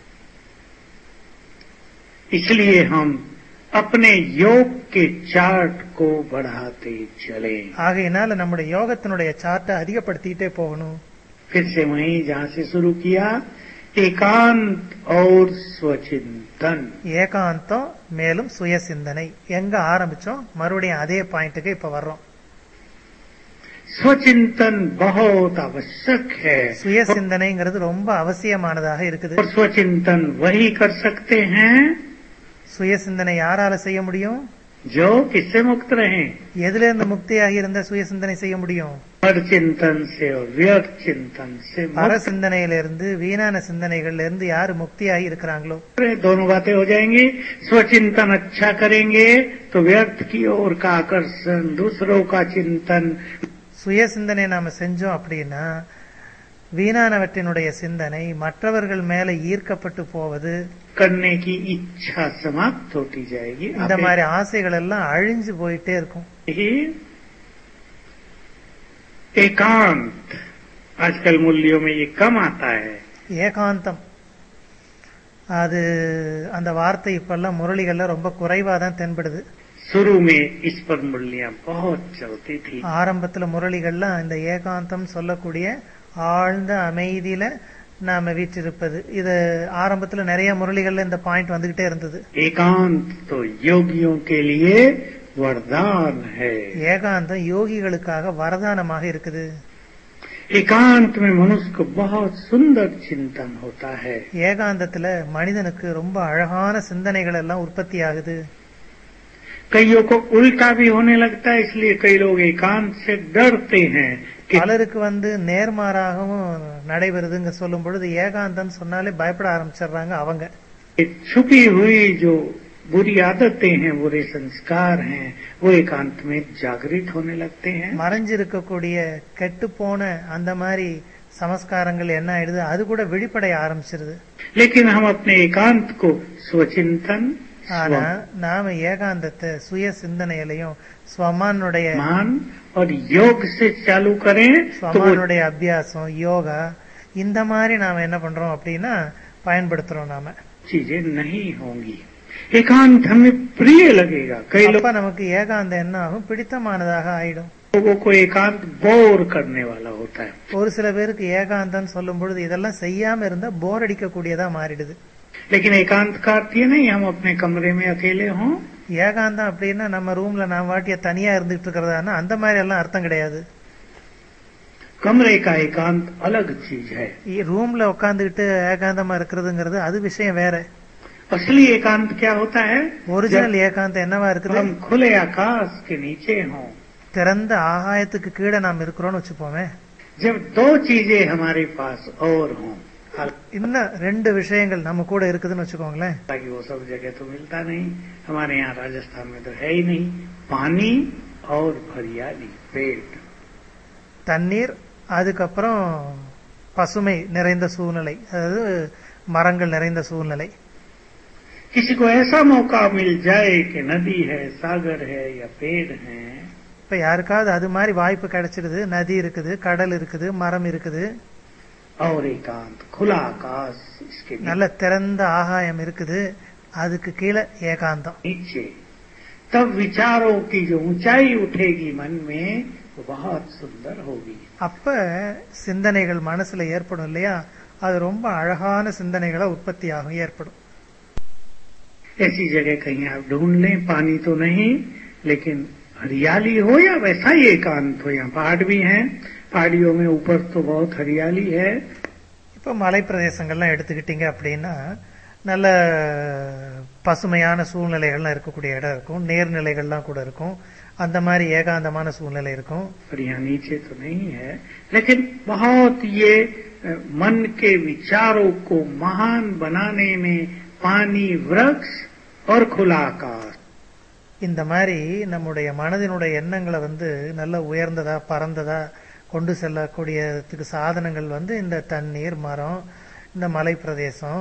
Speaker 2: इसलिए हम अपने योग के चार्ट को बढ़ाते चले
Speaker 1: ஆகையினால நம்முடைய யோகத்தினுடைய சார்ட்டை அதிகப்படுத்திட்டே போகணும்
Speaker 2: फिर से वहीं जहाँ से शुरू किया एकांत और स्वचिंतन
Speaker 1: ஏகாந்தம் மேலும் சுய சிந்தனை எங்க ஆரம்பிச்சோம் மறுபடியும் அதே பாயிண்ட்டுக்கு இப்ப வர்றோம்
Speaker 2: स्वचिंतन बहुत आवश्यक है
Speaker 1: சுய சிந்தனைங்கிறது ரொம்ப அவசியமானதாக இருக்குது
Speaker 2: और स्वचिंतन वही कर सकते हैं
Speaker 1: சுய சிந்தனை யாரால செய்ய முடியும்
Speaker 2: जो किससे मुक्त रहे
Speaker 1: எதுல இருந்து முக்தியாகி இருந்த சுய சிந்தனை செய்ய முடியும்
Speaker 2: पर चिंतन से और व्यर्थ चिंतन से
Speaker 1: பர
Speaker 2: मुक्त
Speaker 1: சிந்தனையிலிருந்து வீணான சிந்தனைகள்ல இருந்து யாரு முக்தியாகி இருக்கிறாங்களோ
Speaker 2: रहे। दोनों बातें हो जाएंगी स्वचिंतन अच्छा करेंगे तो व्यर्थ की ओर का आकर्षण दूसरों का चिंतन
Speaker 1: சுய சிந்தனை நாம செஞ்சோம் அப்படின்னா வீணானவற்றினுடைய சிந்தனை மற்றவர்கள் மேல ஈர்க்கப்பட்டு போவது
Speaker 2: करने की इच्छा समाप्त होती जाएगी
Speaker 1: இந்த
Speaker 2: आप
Speaker 1: மாதிரி ஆசைகள் எல்லாம் அழிஞ்சு போயிட்டே இருக்கும்
Speaker 2: ही एकांत आजकल मूल्यों में ये कम आता है
Speaker 1: ஏகாந்தம் அது அந்த வார்த்தை இப்பெல்லாம் முரளிகள்ல ரொம்ப குறைவா தான் தென்படுது
Speaker 2: शुरू में इस पर मुरलियां बहुत चलती थी
Speaker 1: ஆரம்பத்துல முரளிகள்லாம் இந்த ஏகாந்தம் சொல்லக்கூடிய ஆழ்ந்த அமைதியில நாம வீற்றிருப்பது இது ஆரம்பத்துல நிறைய முரளிகள்ல இந்த பாயிண்ட் வந்துகிட்டே இருந்தது
Speaker 2: एकांत तो योगियों के लिए वरदान है
Speaker 1: ஏகாந்தம் யோகிகளுக்காக வரதானமாக இருக்குது
Speaker 2: एकांत में मनुष्य को बहुत सुंदर चिंतन होता है
Speaker 1: ஏகாந்தத்துல மனிதனுக்கு ரொம்ப அழகான சிந்தனைகள் எல்லாம் உற்பத்தி ஆகுது
Speaker 2: कईयों को उल्टा भी होने लगता है इसलिए कई लोग एकांत से डरते हैं कि
Speaker 1: பலருக்கு வந்து நேர்மாறாகவும் நடைபெறுதுங்க சொல்லும் பொழுது ஏகாந்தம் சொன்னாலே பயப்பட ஆரம்பிச்சிடுறாங்க அவங்க
Speaker 2: छुपी हुई जो बुरी आदतें हैं बुरे संस्कार हैं वो एकांत में जागृत होने लगते हैं
Speaker 1: மறைஞ்சிருக்கக்கூடிய கெட்டு போன அந்த மாதிரி சமஸ்காரங்கள் என்ன ஆயிடுது அது கூட வெளிப்படைய ஆரம்பிச்சிருது
Speaker 2: लेकिन हम अपने एकांत को स्वचिंतन
Speaker 1: ஆனா நாம ஏகாந்தத்தை சுய சிந்தனையிலையும் ஸ்வமானுடைய
Speaker 2: मान और योग से चालू करें तो वो
Speaker 1: ஸ்வமானுடைய அபியாசம் யோகா இந்த மாதிரி நாம என்ன பண்றோம் அப்படின்னா பயன்படுத்துறோம் நாம
Speaker 2: चीजें नहीं होंगी एकांत हमें प्रिय लगेगा कई
Speaker 1: அப்ப நமக்கு ஏகாந்தம் என்ன ஆகும் பிடித்தமானதாக ஆயிடும்
Speaker 2: लोगों को एकांत बोर करने वाला होता है
Speaker 1: ஒரு சில பேருக்கு ஏகாந்தம் சொல்லும் பொழுது இதெல்லாம் செய்யாம இருந்தா போர் அடிக்கக்கூடியதா மாறிடுது
Speaker 2: लेकिन एकांत का अर्थ ये नहीं हम अपने कमरे में अकेले हों
Speaker 1: ஏகாந்தம் அப்படின்னா நம்ம ரூம்ல நான் வாட்டிய தனியா இருந்துட்டு இருக்கிறதானா அந்த மாதிரி எல்லாம் அர்த்தம் கிடையாது
Speaker 2: कमरे का एकांत अलग चीज है
Speaker 1: இ- ரூம்ல உட்காந்துக்கிட்டு ஏகாந்தமா இருக்கிறதுங்கிறது அது விஷயம் வேற
Speaker 2: असली एकांत क्या होता है
Speaker 1: ஒரிஜினல் ஏகாந்தம் என்னவா
Speaker 2: जब
Speaker 1: இருக்குது
Speaker 2: हम खुले आकाश के नीचे हों
Speaker 1: திறந்த ஆகாயத்துக்கு கீழே நாம் இருக்கிறோம்னு வச்சுப்போமே
Speaker 2: जब दो चीजें हमारे पास और हों
Speaker 1: இன்னும் ரெண்டு விஷயங்கள் நம்ம கூட இருக்குதுன்னு வச்சுக்கோங்களேன்
Speaker 2: हालांकि वो सब जगह तो मिलता नहीं हमारे यहाँ राजस्थान में तो है ही नहीं पानी और हरियाली पेड़
Speaker 1: தண்ணீர் அதுக்கப்புறம் பசுமை நிறைந்த சூழ்நிலை அதாவது மரங்கள் நிறைந்த சூழ்நிலை
Speaker 2: किसी को ऐसा मौका मिल जाए कि नदी है सागर है या पेड़ है
Speaker 1: இப்ப யாருக்காவது அது மாதிரி வாய்ப்பு கிடைச்சிடுது நதி இருக்குது கடல் இருக்குது மரம் இருக்குது
Speaker 2: और एकांत खुला आकाश इसके
Speaker 1: நல்ல திறந்த ஆகாயம் இருக்குது அதுக்கு கீழே ஏகாந்தம்
Speaker 2: नीचे तब विचारों की जो ऊंचाई उठेगी मन में वो बहुत सुंदर होगी
Speaker 1: அப்ப சிந்தனைகள் மனசுல ஏற்படும் இல்லையா அது ரொம்ப அழகான சிந்தனைகளை உற்பத்தி ஆகும் ஏற்படும்
Speaker 2: ऐसी जगह कहीं आप ढूंढ लें पानी तो नहीं लेकिन हरियाली हो या वैसा ही एकांत हो यहाँ पहाड़ भी हैं पहाड़ियों में ऊपर तो बहुत हरियाली है
Speaker 1: இப்ப மலை பிரதேசங்கள்லாம் எடுத்துக்கிட்டீங்க அப்படின்னா நல்ல பசுமையான சூழ்நிலைகள்லாம் இருக்கக்கூடிய இடம் இருக்கும் நீர்நிலைகள்லாம் கூட இருக்கும் அந்த மாதிரி ஏகாந்தமான சூழ்நிலை இருக்கும்
Speaker 2: और यहाँ नीचे तो नहीं है लेकिन बहुत ये अ, मन के विचारों को महान बनाने में पानी वृक्ष और खुला आकाश
Speaker 1: இந்த மாதிரி நம்முடைய மனதினுடைய எண்ணங்களை வந்து நல்ல உயர்ந்ததா பறந்ததா கொண்டு செல்லக்கூடியதுக்கு சாதனங்கள் வந்து இந்த தண்ணீர் மரம் இந்த மலை பிரதேசம்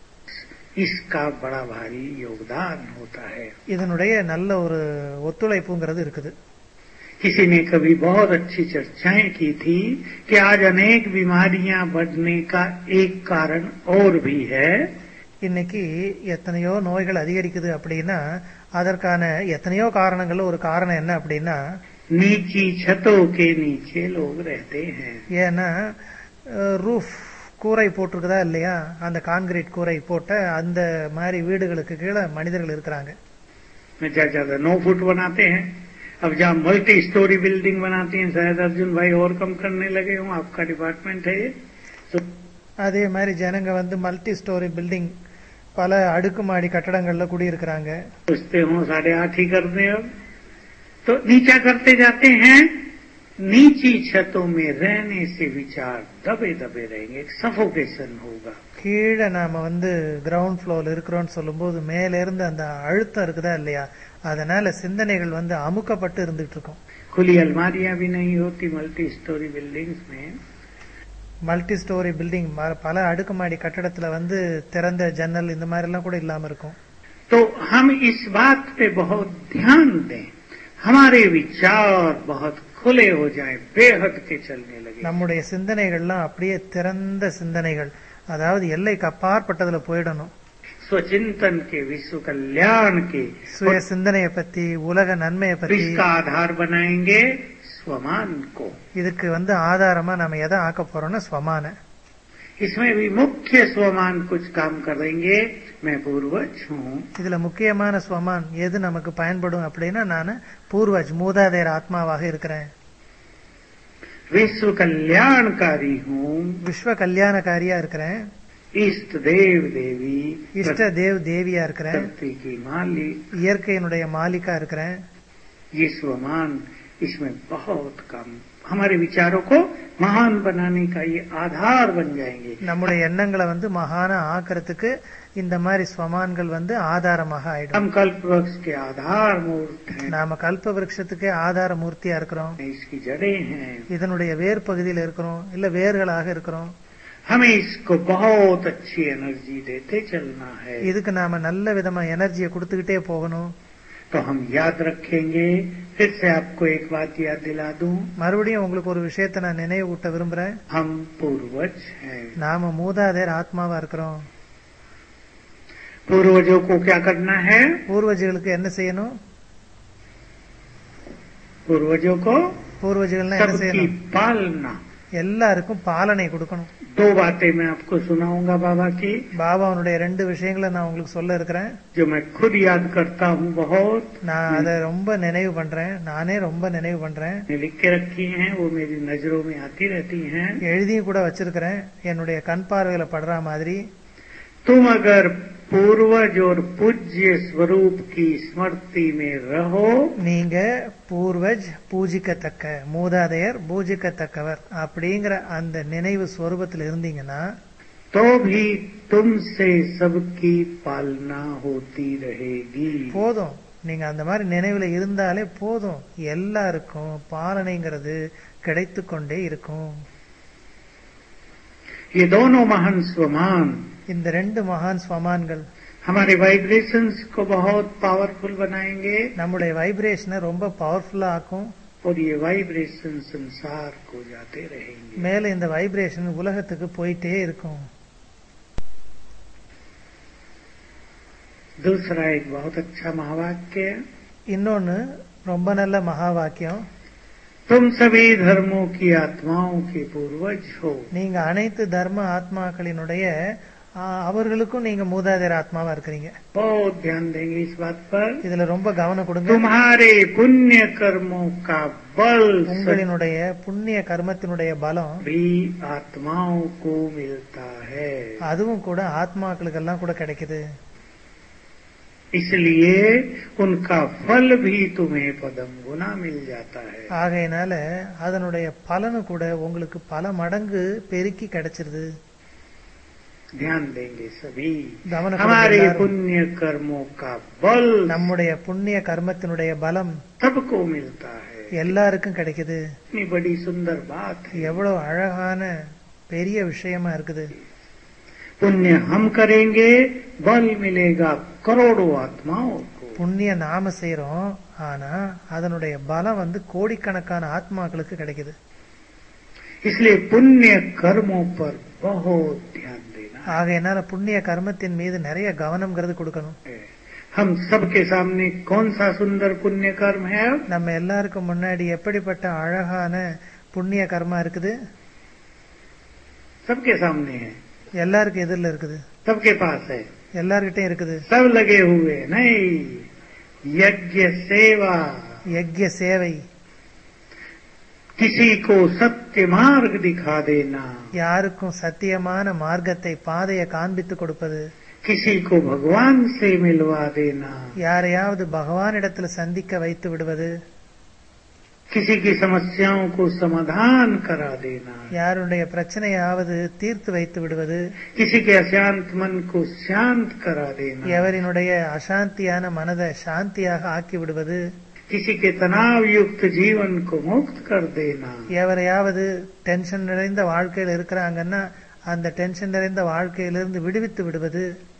Speaker 2: इसका बड़ा भारी योगदान होता है
Speaker 1: இதனுடைய நல்ல ஒரு ஒத்துழைப்புங்கிறது இருக்குது
Speaker 2: किसी ने कभी बहुत अच्छी चर्चाएं की थी कि आज अनेक बीमारियां बढ़ने का एक कारण और भी है
Speaker 1: இன்னைக்கு எத்தனையோ நோய்கள் அதிகரிக்குது அப்படின்னா அதற்கான எத்தனையோ காரணங்கள்ல ஒரு காரணம் என்ன அப்படின்னா
Speaker 2: नीची छतों के नीचे लोग रहते हैं
Speaker 1: ஏன்னா ரூஃப் கூரை போட்டிருக்குதா இல்லையா அந்த கான்கிரீட் கூரை போட்ட அந்த மாதிரி வீடுகளுக்கு கீழே மனிதர்கள் இருக்கிறாங்க
Speaker 2: में ज्यादा ज्यादा नौ फुट बनाते हैं अब जहाँ मल्टी स्टोरी बिल्डिंग बनाते हैं शायद अर्जुन भाई और कम करने लगे हों आपका डिपार्टमेंट है ये तो
Speaker 1: அதே மாதிரி ஜனங்க வந்து மல்டி ஸ்டோரி பில்டிங் பல அடுக்குமாடி கட்டடங்கள்ல குடியிருக்கிறாங்க
Speaker 2: सोचते हो साढ़े आठ ही कर दें अब तो नीचा करते जाते हैं नीची छतों में रहने से विचार दबे दबे रहेंगे एक सफोकेशन होगा
Speaker 1: கீழே நாம வந்து கிரவுண்ட் ஃப்ளோர்ல இருக்கிறோம்னு சொல்லும்போது மேல இருந்து அந்த அழுத்தம் இருக்குதா இல்லையா அதனால சிந்தனைகள் வந்து அமுக்கப்பட்டு இருந்துட்டு இருக்கும்
Speaker 2: खुली अलमारियां भी नहीं होती मल्टी स्टोरी बिल्डिंग्स में
Speaker 1: மல்டி ஸ்டோரி பில்டிங் பல அடுக்குமாடி கட்டடத்துல வந்து திறந்த ஜன்னல் இந்த மாதிரி எல்லாம் கூட இல்லாம இருக்கும்
Speaker 2: तो हम इस बात पे बहुत ध्यान दें हमारे विचार बहुत खुले हो जाएं बेहद के चलने लगे
Speaker 1: நம்முடைய சிந்தனைகள்லாம் அப்படியே திறந்த சிந்தனைகள் அதாவது எல்லைக்கு அப்பாற்பட்டதுல போயிடணும்
Speaker 2: स्वचिंतन के विश्व कल्याण के
Speaker 1: சுய சிந்தனையை பத்தி உலக நன்மையை
Speaker 2: और
Speaker 1: பத்தி
Speaker 2: इसका आधार बनाएंगे स्वमान को
Speaker 1: இதுக்கு வந்து ஆதாரமா நம்ம எதை ஆக்க போறோம்னா ஸ்வமான
Speaker 2: इसमें भी मुख्य स्वमान कुछ काम करेंगे मैं पूर्वज हूँ
Speaker 1: இதுல முக்கியமான ஸ்வமான் எது நமக்கு பயன்படும் அப்படின்னா நான் பூர்வஜ் மூதாதையர் ஆத்மாவாக இருக்கிறேன்
Speaker 2: विश्व कल्याणकारी हूँ
Speaker 1: விஸ்வ கல்யாணக்காரியா இருக்கிறேன்
Speaker 2: इष्ट देव देवी
Speaker 1: இஷ்ட தேவ் தேவியா இருக்கிறேன்
Speaker 2: प्रकृति की मालिक
Speaker 1: இயற்கையினுடைய மாலிகா இருக்கிறேன்
Speaker 2: ये स्वमान इसमें बहुत कम हमारे विचारों को महान बनाने का ये आधार बन जाएंगे
Speaker 1: நம்முடைய எண்ணங்களை வந்து மகான ஆக்கிறதுக்கு இந்த மாதிரி ஸ்வமான்கள் வந்து ஆதாரமாக ஆயிடும்
Speaker 2: हम कल्प वृक्ष के आधार मूर्त हैं
Speaker 1: நாம கல்ப விருட்சத்துக்கே ஆதார மூர்த்தியா இருக்கிறோம்
Speaker 2: इसकी जड़ें हैं
Speaker 1: இதனுடைய வேர் பகுதியில் இருக்கிறோம் இல்ல வேர்களாக இருக்கிறோம்
Speaker 2: हमें इसको बहुत अच्छी एनर्जी देते चलना है
Speaker 1: இதுக்கு நாம நல்ல விதமா எனர்ஜியை கொடுத்துக்கிட்டே போகணும்
Speaker 2: तो हम याद रखेंगे फिर से आपको एक बात याद दिला दूं
Speaker 1: மறுபடியும் உங்களுக்கு ஒரு விஷயத்தை நான் நினைவூட்ட விரும்புறேன்
Speaker 2: हम पूर्वज हैं
Speaker 1: நாம மூதாதையர் ஆத்மாவா இருக்கிறோம்
Speaker 2: पूर्वजों को क्या करना है
Speaker 1: பூர்வஜிகளுக்கு என்ன செய்யணும்
Speaker 2: पूर्वजों को
Speaker 1: பூர்வஜிகள்னா என்ன
Speaker 2: सबकी
Speaker 1: செய்யணும்
Speaker 2: पालना
Speaker 1: எல்லாருக்கும் பாலனை கொடுக்கணும்
Speaker 2: दो बातें मैं आपको सुनाऊंगा बाबा की
Speaker 1: பாபாவனுடைய ரெண்டு விஷயங்களை நான் உங்களுக்கு சொல்ல இருக்கிறேன்
Speaker 2: जो मैं खुद याद करता हूँ बहुत
Speaker 1: நான் அதை ரொம்ப நினைவு பண்றேன் நானே ரொம்ப நினைவு பண்றேன்
Speaker 2: मैंने लिख के रखी हैं वो मेरी नजरों में आती रहती हैं
Speaker 1: எழுதியும் கூட வச்சிருக்கிறேன் என்னுடைய கண் பார்வையில படுற மாதிரி
Speaker 2: तुम अगर पूर्वज और पूज्य स्वरूप की स्मृति में रहो
Speaker 1: நீங்க பூர்வஜ் பூஜிக்கத்தக்க மூதாதையர் பூஜிக்கத்தக்கவர் அப்படிங்கிற அந்த நினைவு ஸ்வரூபத்தில் இருந்தீங்கன்னா
Speaker 2: तो भी तुमसे सबकी पालना होती रहेगी
Speaker 1: போதும் நீங்க அந்த மாதிரி நினைவுல இருந்தாலே போதும் எல்லாருக்கும் பாலனைங்கிறது கிடைத்து கொண்டே இருக்கும்
Speaker 2: ये दोनों महान स्वमान
Speaker 1: இந்த ரெண்டு மகான் ஸ்வமான்கள்
Speaker 2: हमारे वाइब्रेशंस को बहुत पावरफुल बनाएंगे
Speaker 1: நம்முடைய வைப்ரேஷனை ரொம்ப பவர்ஃபுல்லா ஆக்கும்
Speaker 2: और ये वाइब्रेशन संसार को जाते रहेंगे
Speaker 1: மேல இந்த வைப்ரேஷன் உலகத்துக்கு போயிட்டே இருக்கும்
Speaker 2: दूसरा एक बहुत अच्छा महावाक्य
Speaker 1: இன்னொன்னு ரொம்ப நல்ல மகா வாக்கியம்
Speaker 2: तुम सभी धर्मों की आत्माओं के पूर्वज हो
Speaker 1: நீங்க அனைத்து தர்ம ஆத்மாக்களினுடைய ஆ, அவர்களுக்கும் நீங்க மூதாதையர் ஆத்மாவா இருக்கிறீங்க
Speaker 2: बहुत ध्यान देंगे इस बात पर
Speaker 1: இதுல ரொம்ப கவனம் கொடுங்க
Speaker 2: तुम्हारे पुण्य कर्मों का बल
Speaker 1: உங்களினுடைய புண்ணிய கர்மத்தினுடைய பலம்
Speaker 2: भी आत्माओं को मिलता है
Speaker 1: அதுவும் கூட ஆத்மாக்களுக்கெல்லாம் கூட கிடைக்குது
Speaker 2: इसलिए उनका फल भी तुम्हें पदम गुना मिल जाता है
Speaker 1: ஆகையினால அதனுடைய பலனு கூட உங்களுக்கு பல மடங்கு பெருக்கி கிடைச்சிருது
Speaker 2: ध्यान देंगे सभी
Speaker 1: கவனம் கொடுங்க
Speaker 2: हमारे
Speaker 1: எல்லாரும்.
Speaker 2: पुण्य कर्मों का बल
Speaker 1: நம்முடைய புண்ணிய கர்மத்தினுடைய பலம்
Speaker 2: सबको मिलता है
Speaker 1: எல்லாருக்கும் கிடைக்குது
Speaker 2: इतनी बड़ी सुंदर बात है
Speaker 1: எவ்வளவு அழகான பெரிய விஷயமா இருக்குது
Speaker 2: पुण्य हम करेंगे बल मिलेगा करोड़ों आत्माओं को
Speaker 1: புண்ணிய நாம செய்யறோம் ஆனா அதனுடைய பலம் வந்து கோடிக்கணக்கான ஆத்மாக்களுக்கு கிடைக்குது
Speaker 2: इसलिए पुण्य कर्मों पर बहुत ध्यान देना
Speaker 1: ஆகையினால புண்ணிய கர்மத்தின் மீது நிறைய கவனம்ங்கிறது கொடுக்கணும்
Speaker 2: है हम सबके सामने कौन सा सुंदर पुण्य कर्म है अब?
Speaker 1: நம்ம எல்லாருக்கும் முன்னாடி எப்படிப்பட்ட அழகான புண்ணிய கர்மா இருக்குது
Speaker 2: सबके सामने है
Speaker 1: எல்லாருக்கும் எதிரில் இருக்குது
Speaker 2: सबके पास है
Speaker 1: எல்லார்கிட்டயும் இருக்குது
Speaker 2: सब लगे हुए नहीं यज्ञ सेवा
Speaker 1: யஜ்ய சேவை
Speaker 2: किसी को सत्य मार्ग दिखा देना
Speaker 1: யாருக்கும் சத்தியமான மார்க்கத்தை பாதையை காண்பித்து கொடுப்பது
Speaker 2: किसी को भगवान से मिलवा देना
Speaker 1: யாரையாவது பகவானிடத்துல சந்திக்க வைத்து விடுவது
Speaker 2: किसी की समस्याओं को समाधान करा देना
Speaker 1: யாருடைய பிரச்சனையாவது தீர்த்து வைத்து விடுவது
Speaker 2: किसी के अशांत मन को शांत करा देना
Speaker 1: எவரினுடைய அசாந்தியான மனதை சாந்தியாக ஆக்கி விடுவது
Speaker 2: किसी के तनाव युक्त जीवन को मुक्त कर देना
Speaker 1: எவரையாவது டென்ஷன் நிறைந்த வாழ்க்கையில் இருக்கிறாங்கன்னா அந்த டென்ஷன் நிறைந்த வாழ்க்கையிலிருந்து விடுவித்து விடுவது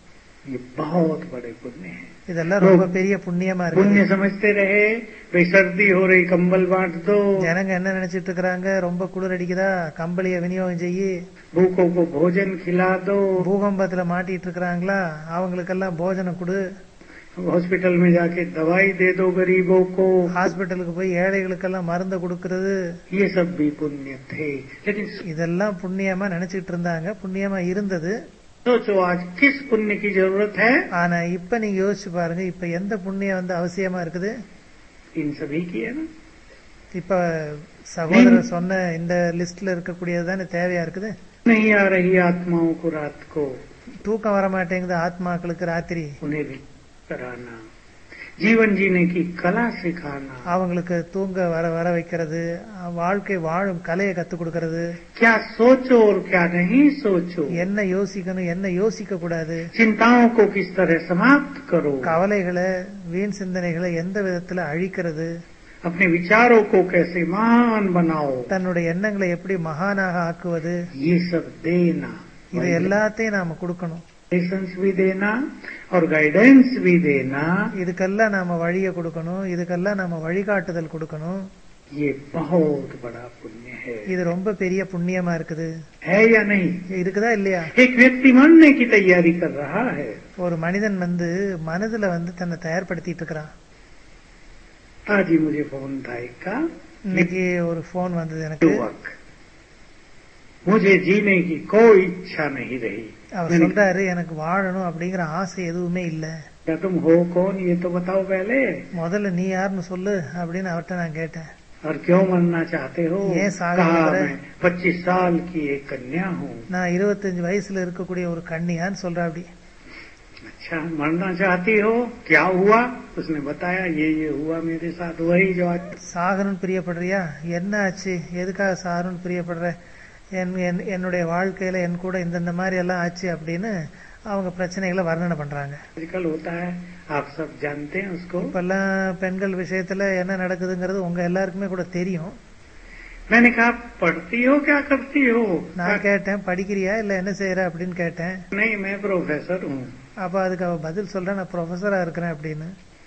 Speaker 2: ये बहुत बड़े पुण्य है
Speaker 1: இதெல்லாம் ரொம்ப பெரிய புண்ணியமா இருக்கு
Speaker 2: पुण्य समझते रहे भाई सर्दी हो रही कंबल बांट दो
Speaker 1: ஜனங்க என்ன நினைச்சிட்டு இருக்கிறாங்க ரொம்ப குளிர் அடிக்குதா கம்பளிய விநியோகம் செய்யி
Speaker 2: भूखों को भोजन खिला दो
Speaker 1: பூகம்பத்துல மாட்டிட்டு இருக்கிறாங்களா அவங்களுக்கெல்லாம் போஜனம் கொடு
Speaker 2: हॉस्पिटल में जाके दवाई दे दो गरीबों को
Speaker 1: ஹாஸ்பிட்டலுக்கு போய் ஏழைகளுக்கெல்லாம் மருந்த கொடுக்கறது
Speaker 2: ये सब भी पुण्य थे लेकिन
Speaker 1: இதெல்லாம் புண்ணியமா நினைச்சிட்டு இருந்தாங்க புண்ணியமா இருந்தது
Speaker 2: सोचो आज किस पुण्य की जरूरत है
Speaker 1: ஆனா இப்ப நீங்க யோசிச்சு பாருங்க இப்ப எந்த புண்ணியம் வந்து அவசியமா இருக்குது
Speaker 2: इन सभी की है ना
Speaker 1: இப்ப சகோதரர் சொன்ன இந்த லிஸ்ட்ல இருக்கக்கூடியது தானே தேவையா இருக்குது
Speaker 2: नहीं आ रही आत्माओं को रात को
Speaker 1: தூக்கம் வர மாட்டேங்குது ஆத்மாக்களுக்கு ராத்திரி
Speaker 2: उन्हें भी कराना जीवन जीने की कला सिखाना
Speaker 1: அவங்களுக்கு தூங்க வர வர வைக்கிறது வாழ்க்கை வாழும் கலையை கத்துக் கொடுக்கறது
Speaker 2: क्या सोचो और क्या नहीं सोचो
Speaker 1: என்ன யோசிக்கணும் என்ன யோசிக்க கூடாது
Speaker 2: चिंताओं को किस तरह समाप्त करो
Speaker 1: கவலைகளை வீண் சிந்தனைகளை எந்த விதத்துல அழிக்கிறது
Speaker 2: अपने विचारों को कैसे महान बनाओ
Speaker 1: தன்னுடைய எண்ணங்களை எப்படி மகானாக ஆக்குவது
Speaker 2: ये सब देना
Speaker 1: இது எல்லாத்தையும் நாம கொடுக்கணும்
Speaker 2: लाइसेंस भी देना और गाइडेंस भी देना
Speaker 1: இதுக்கெல்லாம் நாம வழியை கொடுக்கணும் இதுக்கெல்லாம் நாம வழிகாட்டுதல் கொடுக்கணும்
Speaker 2: ये बहुत बड़ा पुण्य है
Speaker 1: இது ரொம்ப பெரிய புண்ணியமா இருக்குது
Speaker 2: है या नहीं
Speaker 1: இருக்குதா இல்லையா
Speaker 2: एक व्यक्ति मरने की तैयारी कर रहा है
Speaker 1: ஒரு மனிதன் வந்து மனதுல வந்து தன்னை தயார்படுத்திட்டு இருக்கிறான்
Speaker 2: आज ही मुझे फोन था एक का
Speaker 1: இன்னைக்கு ஒரு போன் வந்தது எனக்கு
Speaker 2: युवक मुझे जीने की कोई इच्छा नहीं रही
Speaker 1: அவர்
Speaker 2: मैंने
Speaker 1: சொல்றாரு எனக்கு வாழணும் அப்படிங்கிற ஆசை எதுவுமே இல்ல
Speaker 2: क्या तुम हो कौन ये तो बताओ पहले
Speaker 1: முதல்ல நீ யாருன்னு சொல்லு அப்படின்னு அவர்கிட்ட நான் கேட்டேன்
Speaker 2: और क्यों मरना चाहते हो
Speaker 1: ये सागर
Speaker 2: कहा
Speaker 1: नगर है।
Speaker 2: मैं पच्चीस साल की एक कन्या हूँ
Speaker 1: நான் இருபத்தஞ்சு வயசுல இருக்கக்கூடிய ஒரு கன்னியான்னு சொல்றா அப்படி
Speaker 2: अच्छा मरना चाहती हो क्या हुआ उसने बताया ये ये हुआ मेरे साथ वही जो आज
Speaker 1: சாகணும்னு பிரியப்படுறியா என்ன ஆச்சு எதுக்காக சாகணும்னு பிரியப்படுற என் என்- என்னுடைய வாழ்க்கையில என் கூட இந்தந்த மாதிரி எல்லாம் ஆச்சு அப்படின்னு அவங்க பிரச்சனைகளை வர்ணனை பண்றாங்க
Speaker 2: आजकल होता है आप सब जानते हैं उसको
Speaker 1: இப்பெல்லாம் பெண்கள் விஷயத்துல என்ன நடக்குதுங்கிறது உங்க எல்லாருக்குமே கூட தெரியும்
Speaker 2: मैंने कहा पढ़ती हो क्या करती हो
Speaker 1: நான் கேட்டேன் படிக்கிறியா இல்ல என்ன செய்யற அப்படின்னு கேட்டேன்
Speaker 2: नहीं मैं प्रोफेसर हूँ
Speaker 1: அப்ப அதுக்கு அவ பதில் சொல்ற நான் ப்ரொஃபஸரா இருக்கிறேன் அப்படின்னு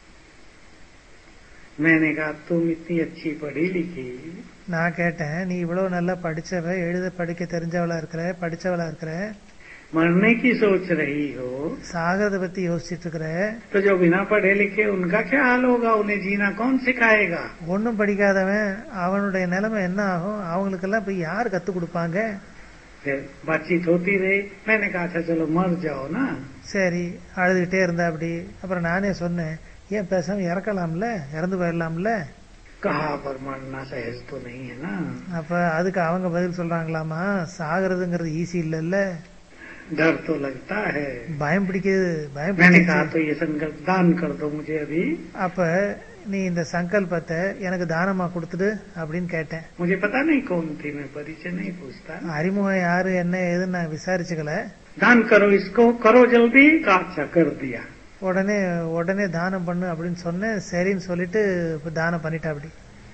Speaker 2: मैंने कहा तुम इतनी अच्छी पढ़ी लिखी
Speaker 1: நான் கேட்டேன் நீ இவ்வளவு நல்லா படிச்சவ எழுத படிக்க தெரிஞ்சவளா இருக்கிற படிச்சவளா இருக்கிற
Speaker 2: मरने की सोच रही हो
Speaker 1: சாகிறத பத்தி யோசிச்சுட்டு இருக்கிற
Speaker 2: तो जो बिना पढ़े लिखे उनका क्या हाल होगा उन्हें जीना कौन सिखाएगा
Speaker 1: ஒன்னும் படிக்காதவன் அவனுடைய நிலைமை என்ன ஆகும் அவங்களுக்கெல்லாம் போய் யார் கத்து கொடுப்பாங்க
Speaker 2: फिर बातचीत होती रही मैंने कहा अच्छा चलो मर जाओ ना
Speaker 1: சரி அழுதுகிட்டே இருந்தா அப்படி அப்புறம் நானே சொன்னேன் ஏன் பேசாம இறக்கலாம்ல இறந்து போயிடலாம்ல
Speaker 2: कहा पर मरना सहज तो नहीं है ना
Speaker 1: அப்ப அதுக்கு அவங்க பதில் சொல்றாங்களாமா சாகிறதுங்கிறது ஈஸி இல்லல்ல
Speaker 2: डर तो लगता है
Speaker 1: பயம் பிடிக்குது பயம்
Speaker 2: मैंने कहा
Speaker 1: பிடிக்குது
Speaker 2: तो ये संकल्प दान कर दो मुझे अभी
Speaker 1: அப்ப நீ இந்த சங்கல்பத்தை எனக்கு தானமா கொடுத்துடு அப்படின்னு கேட்டேன்
Speaker 2: मुझे पता नहीं कौन थी मैं परिचय नहीं पूछता
Speaker 1: அறிமுகம் யாரு என்ன ஏதுன்னு நான் விசாரிச்சுக்கல
Speaker 2: दान करो इसको करो जल्दी कहा अच्छा कर दिया
Speaker 1: உடனே உடனே தானம் பண்ணு அப்படின்னு சொன்னேன் சரின்னு சொல்லிட்டு இப்ப தானம் பண்ணிட்டா அப்படி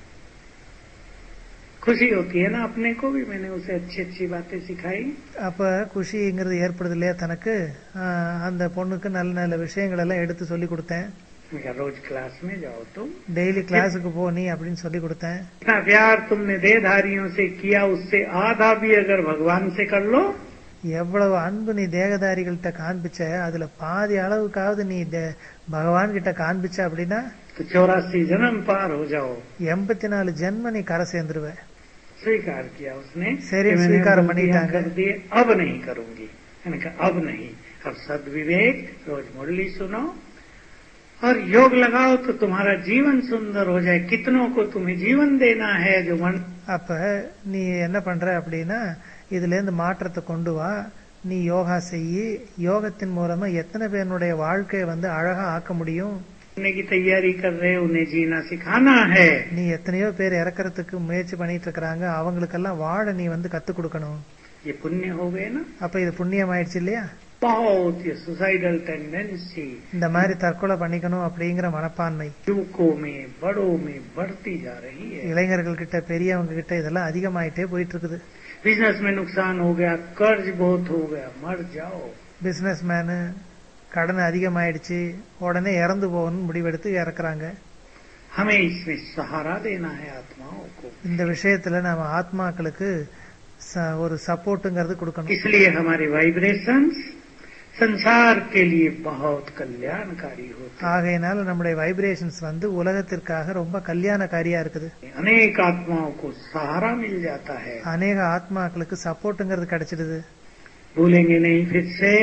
Speaker 2: खुशी होती है ना अपने को भी मैंने उसे अच्छी अच्छी बातें सिखाई
Speaker 1: அப்ப குஷிங்கிறது ஏற்படுது இல்லையா தனக்கு ஆஹ், அந்த பொண்ணுக்கு நல்ல நல்ல விஷயங்கள் எல்லாம் எடுத்து சொல்லி கொடுத்தேன்
Speaker 2: मैं कहा, रोज क्लास में जाओ तुम
Speaker 1: டெய்லி கிளாஸுக்கு போ நீ அப்படின்னு சொல்லி கொடுத்தேன்
Speaker 2: इतना प्यार तुमने देहधारियों से किया उससे आधा भी अगर भगवान से कर लो
Speaker 1: எவ்வளவு அன்பு நீ தேகதாரிகள்கிட்ட காண்பிச்ச அதுல பாதி அளவுக்காவது நீ தே- பகவான் கிட்ட காண்பிச்ச அப்படின்னா
Speaker 2: तो चौरासी जन्म पार हो जाओ
Speaker 1: எண்பத்தி நாலு ஜென்ம நீ கரை சேர்ந்துருவ
Speaker 2: स्वीकार किया उसने
Speaker 1: शरीर
Speaker 2: कि मैंने
Speaker 1: स्वीकार
Speaker 2: गलतियां
Speaker 1: मनीता
Speaker 2: कर दिए अब नहीं करूंगी मैंने कहा अब नहीं अब सदविवेक रोज मुरली सुनो और योग लगाओ तो तुम्हारा जीवन सुंदर हो जाए कितनों को तुम्हें जीवन देना है जो मन
Speaker 1: அப்ப நீ என்ன பண்ற அப்படின்னா இதுல இருந்து மாற்றத்தை கொண்டு வா நீ யோகா செய்யி யோகத்தின் மூலமா எத்தனை பேருடைய வாழ்க்கையை வந்து அழகா ஆக்க முடியும்
Speaker 2: करने की तैयारी कर रहे उन्हें जीना सिखाना है
Speaker 1: நீ எத்தனையோ பேர் இறக்கறதுக்கு முயற்சி பண்ணிட்டு இருக்கிறாங்க அவங்களுக்கெல்லாம் வாழ நீ வந்து கத்து கொடுக்கணும்
Speaker 2: ये पुण्य हो गए ना
Speaker 1: அப்ப இது புண்ணியம் ஆயிடுச்சு இல்லையா
Speaker 2: बहुत ये सुसाइडल टेंडेंसी
Speaker 1: இந்த மாதிரி தற்கொலை பண்ணிக்கணும் அப்படிங்கிற மனப்பான்மை
Speaker 2: युवकों में बड़ों में बढ़ती जा रही है
Speaker 1: இளைஞர்கள் கிட்ட பெரியவங்க கிட்ட இதெல்லாம் அதிகமாயிட்டே போயிட்டு இருக்குது
Speaker 2: बिजनेस में नुकसान हो गया कर्ज बहुत हो गया मर जाओ
Speaker 1: பிசினஸ் மேனு கடன் அதிகமாயிடுச்சு உடனே இறந்து போகணும்னு முடிவெடுத்து இறக்குறாங்க
Speaker 2: हमें इसमें सहारा देना है आत्माओं को
Speaker 1: இந்த விஷயத்துல நாம ஆத்மாக்களுக்கு ச- ஒரு சப்போர்ட்டுங்கிறது கொடுக்கணும்
Speaker 2: इसलिए हमारे वाइब्रेशंस संसार के लिए बहुत कल्याणकारी होते
Speaker 1: ஆகையினால நம்முடைய வைப்ரேஷன்ஸ் வந்து உலகத்திற்காக ரொம்ப கல்யாணக்காரியா இருக்குது
Speaker 2: हैं अनेक आत्माओं को सहारा मिल जाता है
Speaker 1: அநேக ஆத்மாக்களுக்கு சப்போர்ட்டுங்கிறது கிடைச்சிடுது
Speaker 2: भूलेंगे नहीं फिर से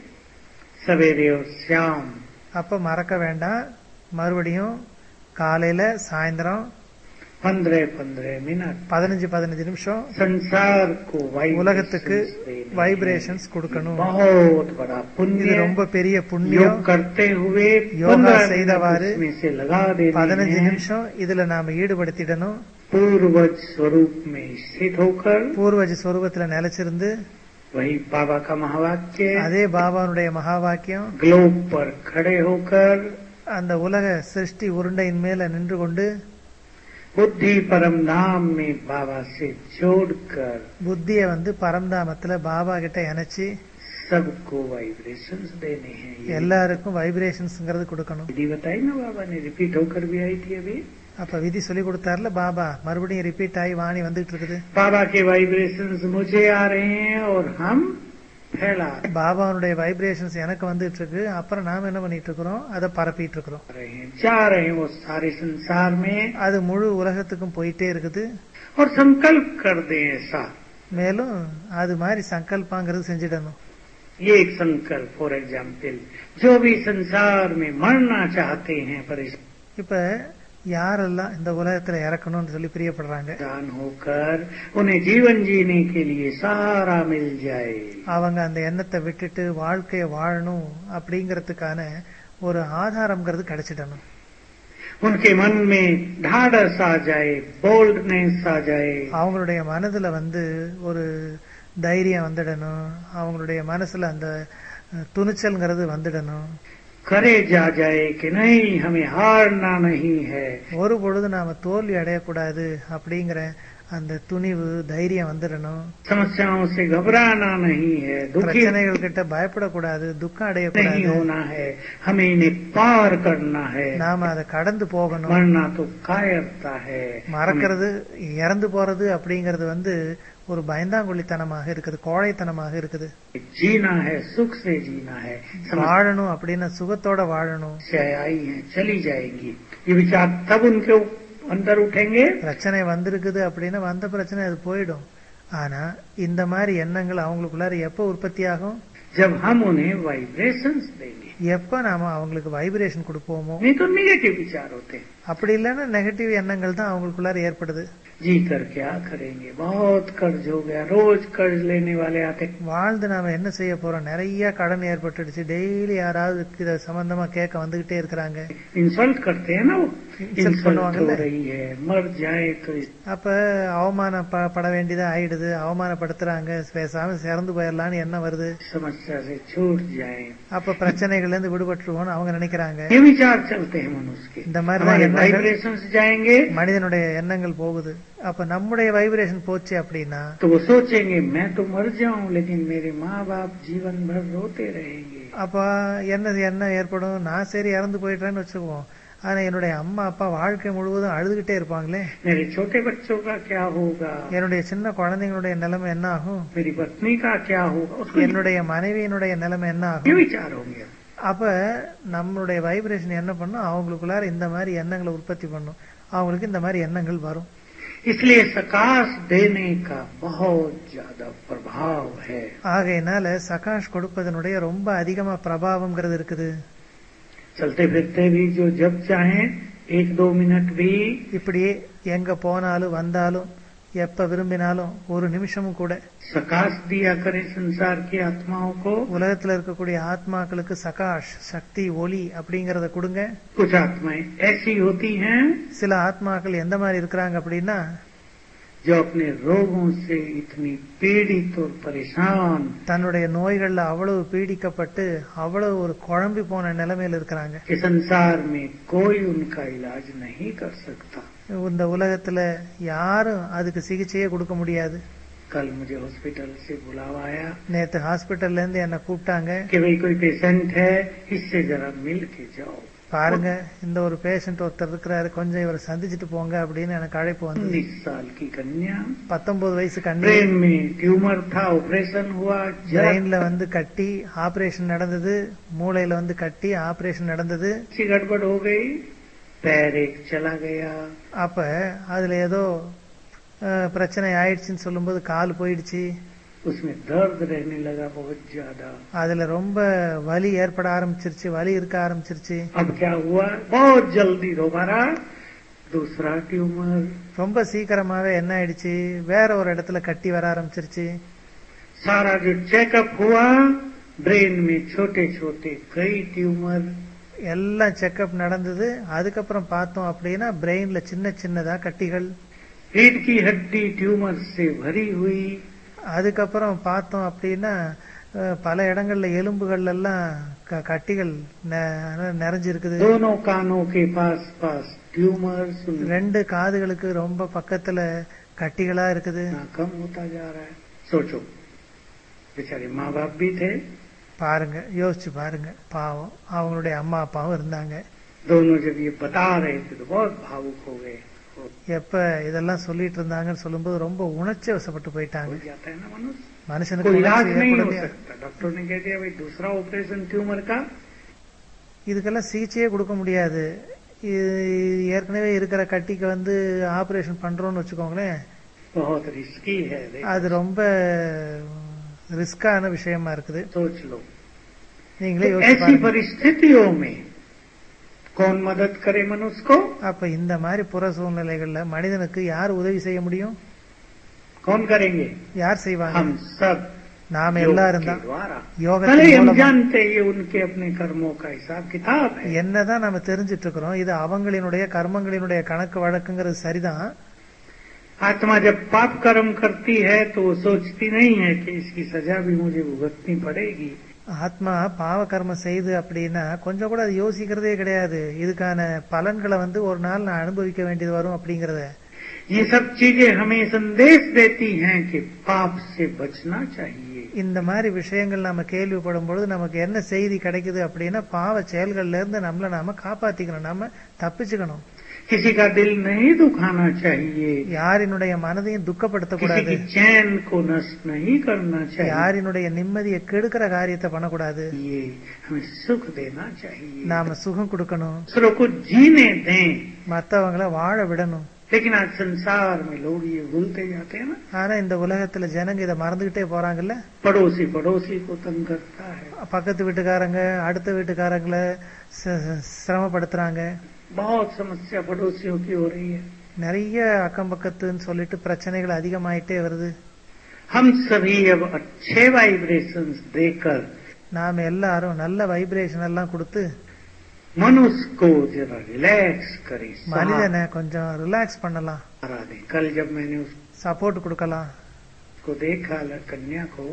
Speaker 2: सवेरे और शाम
Speaker 1: அப்ப மறக்க வேண்டாம் மறுபடியும் காலையில சாயந்தரம்
Speaker 2: पंद्रह पंद्रह मिनट
Speaker 1: பதினஞ்சு பதினஞ்சு நிமிஷம்
Speaker 2: संसार को
Speaker 1: உலகத்துக்கு
Speaker 2: वाइब्रेशंस देने
Speaker 1: வைப்ரேஷன்ஸ்
Speaker 2: हैं।
Speaker 1: கொடுக்கணும்
Speaker 2: बहुत बड़ा
Speaker 1: இது
Speaker 2: पुण्य
Speaker 1: ரொம்ப பெரிய புண்ணியம்
Speaker 2: योग करते हुए
Speaker 1: योगा
Speaker 2: पंद्रह मिनट
Speaker 1: செய்தவாறு
Speaker 2: उसमें से लगा देने
Speaker 1: பதினஞ்சு
Speaker 2: हैं
Speaker 1: நிமிஷம் இதுல நாம ஈடுபடுத்திடணும்
Speaker 2: पूर्वज स्वरूप में स्थित होकर
Speaker 1: பூர்வஜ ஸ்வரூபத்துல நிலைச்சிருந்து
Speaker 2: वही बाबा का महावाक्य
Speaker 1: அதே பாபாவுடைய மகா வாக்கியம்
Speaker 2: ग्लोब पर खड़े होकर
Speaker 1: அந்த உலக சிருஷ்டி உருண்டையின் மேல நின்று கொண்டு
Speaker 2: बुद्धि परम धाम में बाबा से जोड़कर
Speaker 1: புத்திய வந்து பரம்தாமத்துல பாபா கிட்ட இணைச்சு
Speaker 2: सबको वाइब्रेशंस देने हैं ये
Speaker 1: எல்லாருக்கும் வைப்ரேஷன்ஸ்ங்கிறது கொடுக்கணும்
Speaker 2: विधि बताई ना बाबा ने रिपीट होकर भी आई थी अभी
Speaker 1: அப்ப விதி சொல்லி கொடுத்தாருல பாபா மறுபடியும் ரிப்பீட் ஆகி வாணி வந்துட்டு இருக்குது
Speaker 2: बाबा के वाइब्रेशंस मुझे आ रहे हैं और हम फैला
Speaker 1: பாபாவுடைய வைப்ரேஷன்ஸ் எனக்கு வந்துட்டு இருக்கு அப்புறம் நாம என்ன பண்ணிட்டு இருக்கிறோம் அதை பரப்பிட்டு இருக்கிறோம்
Speaker 2: रहे हैं जा रहे हैं वो सारे संसार में
Speaker 1: அது முழு உலகத்துக்கும் போயிட்டே இருக்குது
Speaker 2: और संकल्प कर दें ऐसा
Speaker 1: மேலும் அது மாதிரி சங்கல்பாங்கிறது செஞ்சிடணும்
Speaker 2: ये एक संकल्प फॉर एग्जाम्पल जो भी संसार में मरना चाहते हैं परेशान
Speaker 1: இப்ப யாரெல்லாம் இந்த உலகத்துல இறக்கணும்னு சொல்லி பிரியப்படுறாங்க
Speaker 2: होकर उन्हें जीवन जीने के लिए सहारा मिल जाए
Speaker 1: அவங்க அந்த எண்ணத்தை விட்டுட்டு வாழ்க்கைய வாழணும் அப்படிங்கறதுக்கான ஒரு ஆதாரம்ங்கிறது கிடைச்சிடணும்
Speaker 2: उनके मन में ढाढ़स आ जाए बोल्डनेस आ जाए
Speaker 1: அவங்களுடைய மனதுல வந்து ஒரு தைரியம் வந்துடணும் அவங்களுடைய மனசுல அந்த அஹ், துணிச்சல்ங்கிறது வந்துடணும்
Speaker 2: करेज आ जाए कि नहीं हमें हारना नहीं है
Speaker 1: ஒரு பொழுது நாம தோல்வி அடையக்கூடாது அப்படிங்கிற அந்த துணிவு தைரியம் வந்துடணும்
Speaker 2: समस्याओं से घबराना नहीं है दुखी
Speaker 1: பிரச்சனைகள் கிட்ட பயப்படக்கூடாது துக்கம்
Speaker 2: नहीं
Speaker 1: அடையக்கூடாது
Speaker 2: होना है हमें इन्हें पार करना है
Speaker 1: நாம அதை கடந்து போகணும்
Speaker 2: मरना तो कायरता है
Speaker 1: மறக்கிறது இறந்து போறது அப்படிங்கறது வந்து ஒரு பயந்தாங்குழித்தனமாக இருக்குது கோழைத்தனமாக இருக்குது
Speaker 2: हमें जीना है सुख से जीना है समस्याएं
Speaker 1: வாழணும் அப்படின்னா சுகத்தோட வாழணும்
Speaker 2: आई हैं चली जाएंगी ये विचार तब उनके अंदर उठेंगे
Speaker 1: பிரச்சனை வந்திருக்குது அப்படின்னா வந்த பிரச்சனை அது போயிடும் ஆனா இந்த மாதிரி எண்ணங்கள் அவங்களுக்குள்ளார எப்ப உற்பத்தி ஆகும்
Speaker 2: जब हम उन्हें वाइब्रेशंस देंगे
Speaker 1: எப்ப நாம அவங்களுக்கு வைப்ரேஷன் கொடுப்போமோ
Speaker 2: नहीं तो निगेटिव विचार होते हैं
Speaker 1: அப்படி இல்லைன்னா நெகட்டிவ் எண்ணங்கள் தான் அவங்களுக்குள்ளார ஏற்படுது
Speaker 2: जी कर क्या करेंगे बहुत कर्ज हो गया रोज कर्ज लेने वाले आते
Speaker 1: வாழ்ந்து நாம என்ன செய்ய போறோம் நிறைய கடன் ஏற்பட்டுடுச்சு டெய்லி யாராவது இத சம்பந்தமா கேட்க வந்துகிட்டே இருக்கிறாங்க
Speaker 2: इंसल्ट करते हैं ना वो
Speaker 1: Insult
Speaker 2: इंसल्ट
Speaker 1: பண்ணுவாங்கல்ல?
Speaker 2: हो रही है मर जाए तो
Speaker 1: அப்ப அவமானப்பட வேண்டியதா ஆயிடுது அவமானப்படுத்துறாங்க பேசாம சிறந்து போயிடலான்னு என்ன வருது
Speaker 2: समस्या से छूट जाए
Speaker 1: அப்ப பிரச்சனைகள்ல இருந்து விடுபட்டுருவோம்னு அவங்க நினைக்கிறாங்க
Speaker 2: ये विचार चलते हैं मनुष्य के
Speaker 1: இந்த மாதிரி
Speaker 2: हमारे
Speaker 1: தான் எண்ணங்கள்
Speaker 2: वाइब्रेशंस जाएंगे
Speaker 1: மனிதனுடைய எண்ணங்கள் போகுது அப்ப நம்முடைய வைப்ரேஷன் போச்சு அப்படின்னா
Speaker 2: तो वो सोचेंगे मैं तो मर जाऊं लेकिन मेरे माँ बाप जीवन भर रोते रहेंगे
Speaker 1: அப்ப என்ன என்ன ஏற்படும் நான் சரி இறந்து போயிட்டேன்னு வச்சுக்குவோம் ஆனா என்னுடைய அம்மா அப்பா வாழ்க்கை முழுவதும் அழுதுகிட்டே இருப்பாங்களே
Speaker 2: मेरे छोटे बच्चों का क्या होगा
Speaker 1: என்னுடைய சின்ன குழந்தைங்களுடைய நிலைமை என்ன ஆகும்
Speaker 2: मेरी पत्नी का क्या होगा उसको
Speaker 1: என்னுடைய மனைவியினுடைய நிலைமை என்ன
Speaker 2: ये
Speaker 1: ஆகும்
Speaker 2: विचार होंगे
Speaker 1: அப்ப நம்மளுடைய வைப்ரேஷன் என்ன பண்ணும் அவங்களுக்குள்ளார இந்த மாதிரி எண்ணங்களை உற்பத்தி பண்ணும் அவங்களுக்கு இந்த மாதிரி எண்ணங்கள் வரும்
Speaker 2: इसलिए सकाश देने का बहुत ज्यादा प्रभाव है
Speaker 1: ஆகையினால சகாஷ் கொடுப்பதனுடைய ரொம்ப அதிகமா பிரபாவம்ங்கிறது இருக்குது
Speaker 2: चलते फिरते भी जो जब चाहें एक दो मिनट भी
Speaker 1: இப்படியே எங்க போனாலும் வந்தாலும் எப்ப விரும்பினாலும் ஒரு நிமிஷமும் கூட
Speaker 2: सकाश दिया करें संसार की आत्माओं को
Speaker 1: உலகத்துல இருக்கக்கூடிய ஆத்மாக்களுக்கு சகாஷ் சக்தி ஒளி அப்படிங்கறத கொடுங்க
Speaker 2: कुछ आत्माएं ऐसी होती हैं
Speaker 1: சில ஆத்மாக்கள் எந்த மாதிரி இருக்கிறாங்க அப்படின்னா
Speaker 2: जो अपने रोगों से इतनी पीड़ित और परेशान
Speaker 1: தன்னுடைய நோய்கள்ல அவ்வளவு பீடிக்கப்பட்டு அவ்வளவு ஒரு குழம்பி போன நிலைமையில இருக்கிறாங்க
Speaker 2: कि संसार में कोई उनका इलाज नहीं कर सकता
Speaker 1: இந்த உலகத்துல யாரும் அதுக்கு சிகிச்சையே கொடுக்க முடியாது
Speaker 2: कल मुझे हॉस्पिटल से बुलावा आया
Speaker 1: நேத்து ஹாஸ்பிட்டல்ல இருந்து என்ன கூப்பிட்டாங்க
Speaker 2: कि भाई कोई पेशेंट है इससे जरा मिल के जाओ
Speaker 1: பாருங்க இந்த ஒரு பேஷண்ட் ஒருத்தர் இருக்கிறாரு கொஞ்சம் இவரை சந்திச்சுட்டு போங்க அப்படின்னு எனக்கு அழைப்பு வந்தது
Speaker 2: उन्नीस साल की कन्या
Speaker 1: பத்தொன்பது வயசு கண்ணு
Speaker 2: ब्रेन में ट्यूमर था ऑपरेशन हुआ जरा
Speaker 1: பிரெயின்ல வந்து கட்டி ஆபரேஷன் நடந்தது மூளையில வந்து கட்டி ஆபரேஷன் நடந்தது
Speaker 2: सी गड़बड़ हो गई पैर एक चला गया
Speaker 1: அப்ப அதுல ஏதோ அஹ், பிரச்சனை ஆயிடுச்சுன்னு சொல்லும்போது கால் போயிடுச்சு
Speaker 2: उसमें दर्द रहने लगा बहुत ज्यादा
Speaker 1: அதுல ரொம்ப வலி ஏற்பட ஆரம்பிச்சிருச்சு வலி இருக்க ஆரம்பிச்சிருச்சு
Speaker 2: अब क्या हुआ बहुत जल्दी दोबारा दूसरा ट्यूमर
Speaker 1: ரொம்ப சீக்கிரமாவே என்ன ஆயிடுச்சு வேற ஒரு இடத்துல கட்டி வர ஆரம்பிச்சிருச்சு
Speaker 2: सारा जो चेकअप हुआ ब्रेन में छोटे छोटे कई ट्यूमर
Speaker 1: எல்லாம் செக்கப் நடந்தது அதுக்கப்புறம் பார்த்தோம் அப்படின்னா பிரெயின்ல சின்ன சின்னதா கட்டிகள்
Speaker 2: रीढ़ की हड्डी ट्यूमर से भरी हुई
Speaker 1: அதுக்கப்புறம் பார்த்தோம் அப்படின்னா அஹ், பல இடங்கள்ல எலும்புகள் எல்லாம் க- கட்டிகள் நெ- நிறைஞ்சிருக்குது
Speaker 2: दोनों कानों के पास पास ट्यूमर्स
Speaker 1: ரெண்டு காதுகளுக்கு ரொம்ப பக்கத்துல கட்டிகளா இருக்குது
Speaker 2: इतना कम होता जा रहा है सोचो बेचारे माँ बाप भी थे
Speaker 1: பாருங்க யோசிச்சு பாருங்க பாவம் அவங்களுடைய அம்மா அப்பாவும் இருந்தாங்க
Speaker 2: दोनों जब ये बता रहे थे तो बहुत भावुक हो गए हो
Speaker 1: எப்ப இதெல்லாம் சொல்லிட்டு இருந்தாங்கன்னு சொல்லும்போது ரொம்ப உணர்ச்சி வசப்பட்டு போயிட்டாங்க
Speaker 2: हो जाता है ना मनुष्य
Speaker 1: மனுஷனுக்கு
Speaker 2: कोई इलाज
Speaker 1: உணர்ச்சி
Speaker 2: नहीं हो
Speaker 1: ஏற்படலையா?
Speaker 2: सकता डॉक्टर ने कह दिया भाई दूसरा ऑपरेशन ट्यूमर का
Speaker 1: இதுக்கெல்லாம் சிகிச்சையே கொடுக்க முடியாது இது ஏற்கனவே இருக்கிற கட்டிக்கு வந்து ஆபரேஷன் பண்றோம்னு வச்சுக்கோங்களேன்
Speaker 2: बहुत रिस्की है देख,
Speaker 1: அது ரொம்ப ரிஸ்கான விஷயமா இருக்குது
Speaker 2: सोच लो
Speaker 1: நீங்களே
Speaker 2: तो
Speaker 1: யோசிச்சு
Speaker 2: ऐसी
Speaker 1: பாருங்க
Speaker 2: परिस्थितियों में कौन मदद करे मनुष्य को
Speaker 1: அப்ப இந்த மாதிரி புற சூழ்நிலைகள்ல மனிதனுக்கு யார் உதவி செய்ய முடியும்
Speaker 2: कौन करेंगे
Speaker 1: யார் செய்வாங்க
Speaker 2: हम सब
Speaker 1: நாம
Speaker 2: योग
Speaker 1: எல்லாரும்
Speaker 2: के
Speaker 1: தான்
Speaker 2: द्वारा
Speaker 1: யோகத்தின்
Speaker 2: भले हम
Speaker 1: மூலமா
Speaker 2: जानते हैं ये उनके अपने कर्मों का हिसाब किताब है
Speaker 1: என்னதான் நம்ம தெரிஞ்சிட்டு இருக்கிறோம் இது அவங்களினுடைய கர்மங்களினுடைய கணக்கு வழக்குங்கிறது சரிதான்
Speaker 2: आत्मा जब पाप कर्म करती है तो वो सोचती नहीं है कि इसकी सजा भी मुझे भुगतनी पड़ेगी
Speaker 1: ஆத்மா பாவ கர்மம் செய்து அப்படின்னா கொஞ்சம் கூட அது யோசிக்கிறதே கிடையாது இதுக்கான பலன்களை வந்து ஒரு நாள் நான் அனுபவிக்க வேண்டியது வரும் அப்படிங்கறத
Speaker 2: ये सब चीजें हमें संदेश देती हैं कि पाप से बचना चाहिए
Speaker 1: இந்த மாதிரி விஷயங்கள் நம்ம கேள்விப்படும் பொழுது நமக்கு என்ன செய்தி கிடைக்குது அப்படின்னா பாவ செயல்கள்ல இருந்து நம்மள நாம காப்பாத்திக்கணும் நாம தப்பிச்சுக்கணும்
Speaker 2: किसी का दिल नहीं दुखाना चाहिए
Speaker 1: யாரினுடைய மனதையும்
Speaker 2: किसी
Speaker 1: துக்கப்படத்தக்கூடாது
Speaker 2: की चैन को नष्ट नहीं करना चाहिए
Speaker 1: யாரினுடைய நிம்மதியை கெடுக்கிற காரியத்தை பண்ணக்கூடாது
Speaker 2: ये हमें सुख देना चाहिए
Speaker 1: நாம சுகம் கொடுக்கணும்
Speaker 2: दूसरों को जीने दें
Speaker 1: மத்தவங்கள வாழ விடணும்
Speaker 2: लेकिन आज संसार में लोग ये भूलते जाते हैं ना
Speaker 1: ஆனா இந்த உலகத்துல ஜனங்க இதை மறந்துகிட்டே போறாங்கல்ல
Speaker 2: पड़ोसी पड़ोसी को तंग करता है
Speaker 1: பக்கத்து வீட்டுக்காரங்க அடுத்த வீட்டுக்காரங்களை ச- ச- சிரமப்படுத்துறாங்க
Speaker 2: बहुत समस्या पड़ोसियों की हो रही है
Speaker 1: நிறைய அக்கம் பக்கத்துன்னு சொல்லிட்டு பிரச்சனைகள் அதிகமாயிட்டே வருது
Speaker 2: हम सभी अब अच्छे वाइब्रेशंस देकर
Speaker 1: நாம எல்லாரும் நல்ல வைப்ரேஷன் எல்லாம் கொடுத்து
Speaker 2: मनुष्य को जरा रिलैक्स करें
Speaker 1: மனிதனை கொஞ்சம் ரிலாக்ஸ் பண்ணலாம்
Speaker 2: सहारा दें कल जब मैंने
Speaker 1: சப்போர்ட் கொடுக்கலாம்
Speaker 2: उसको देखा ल- कन्या को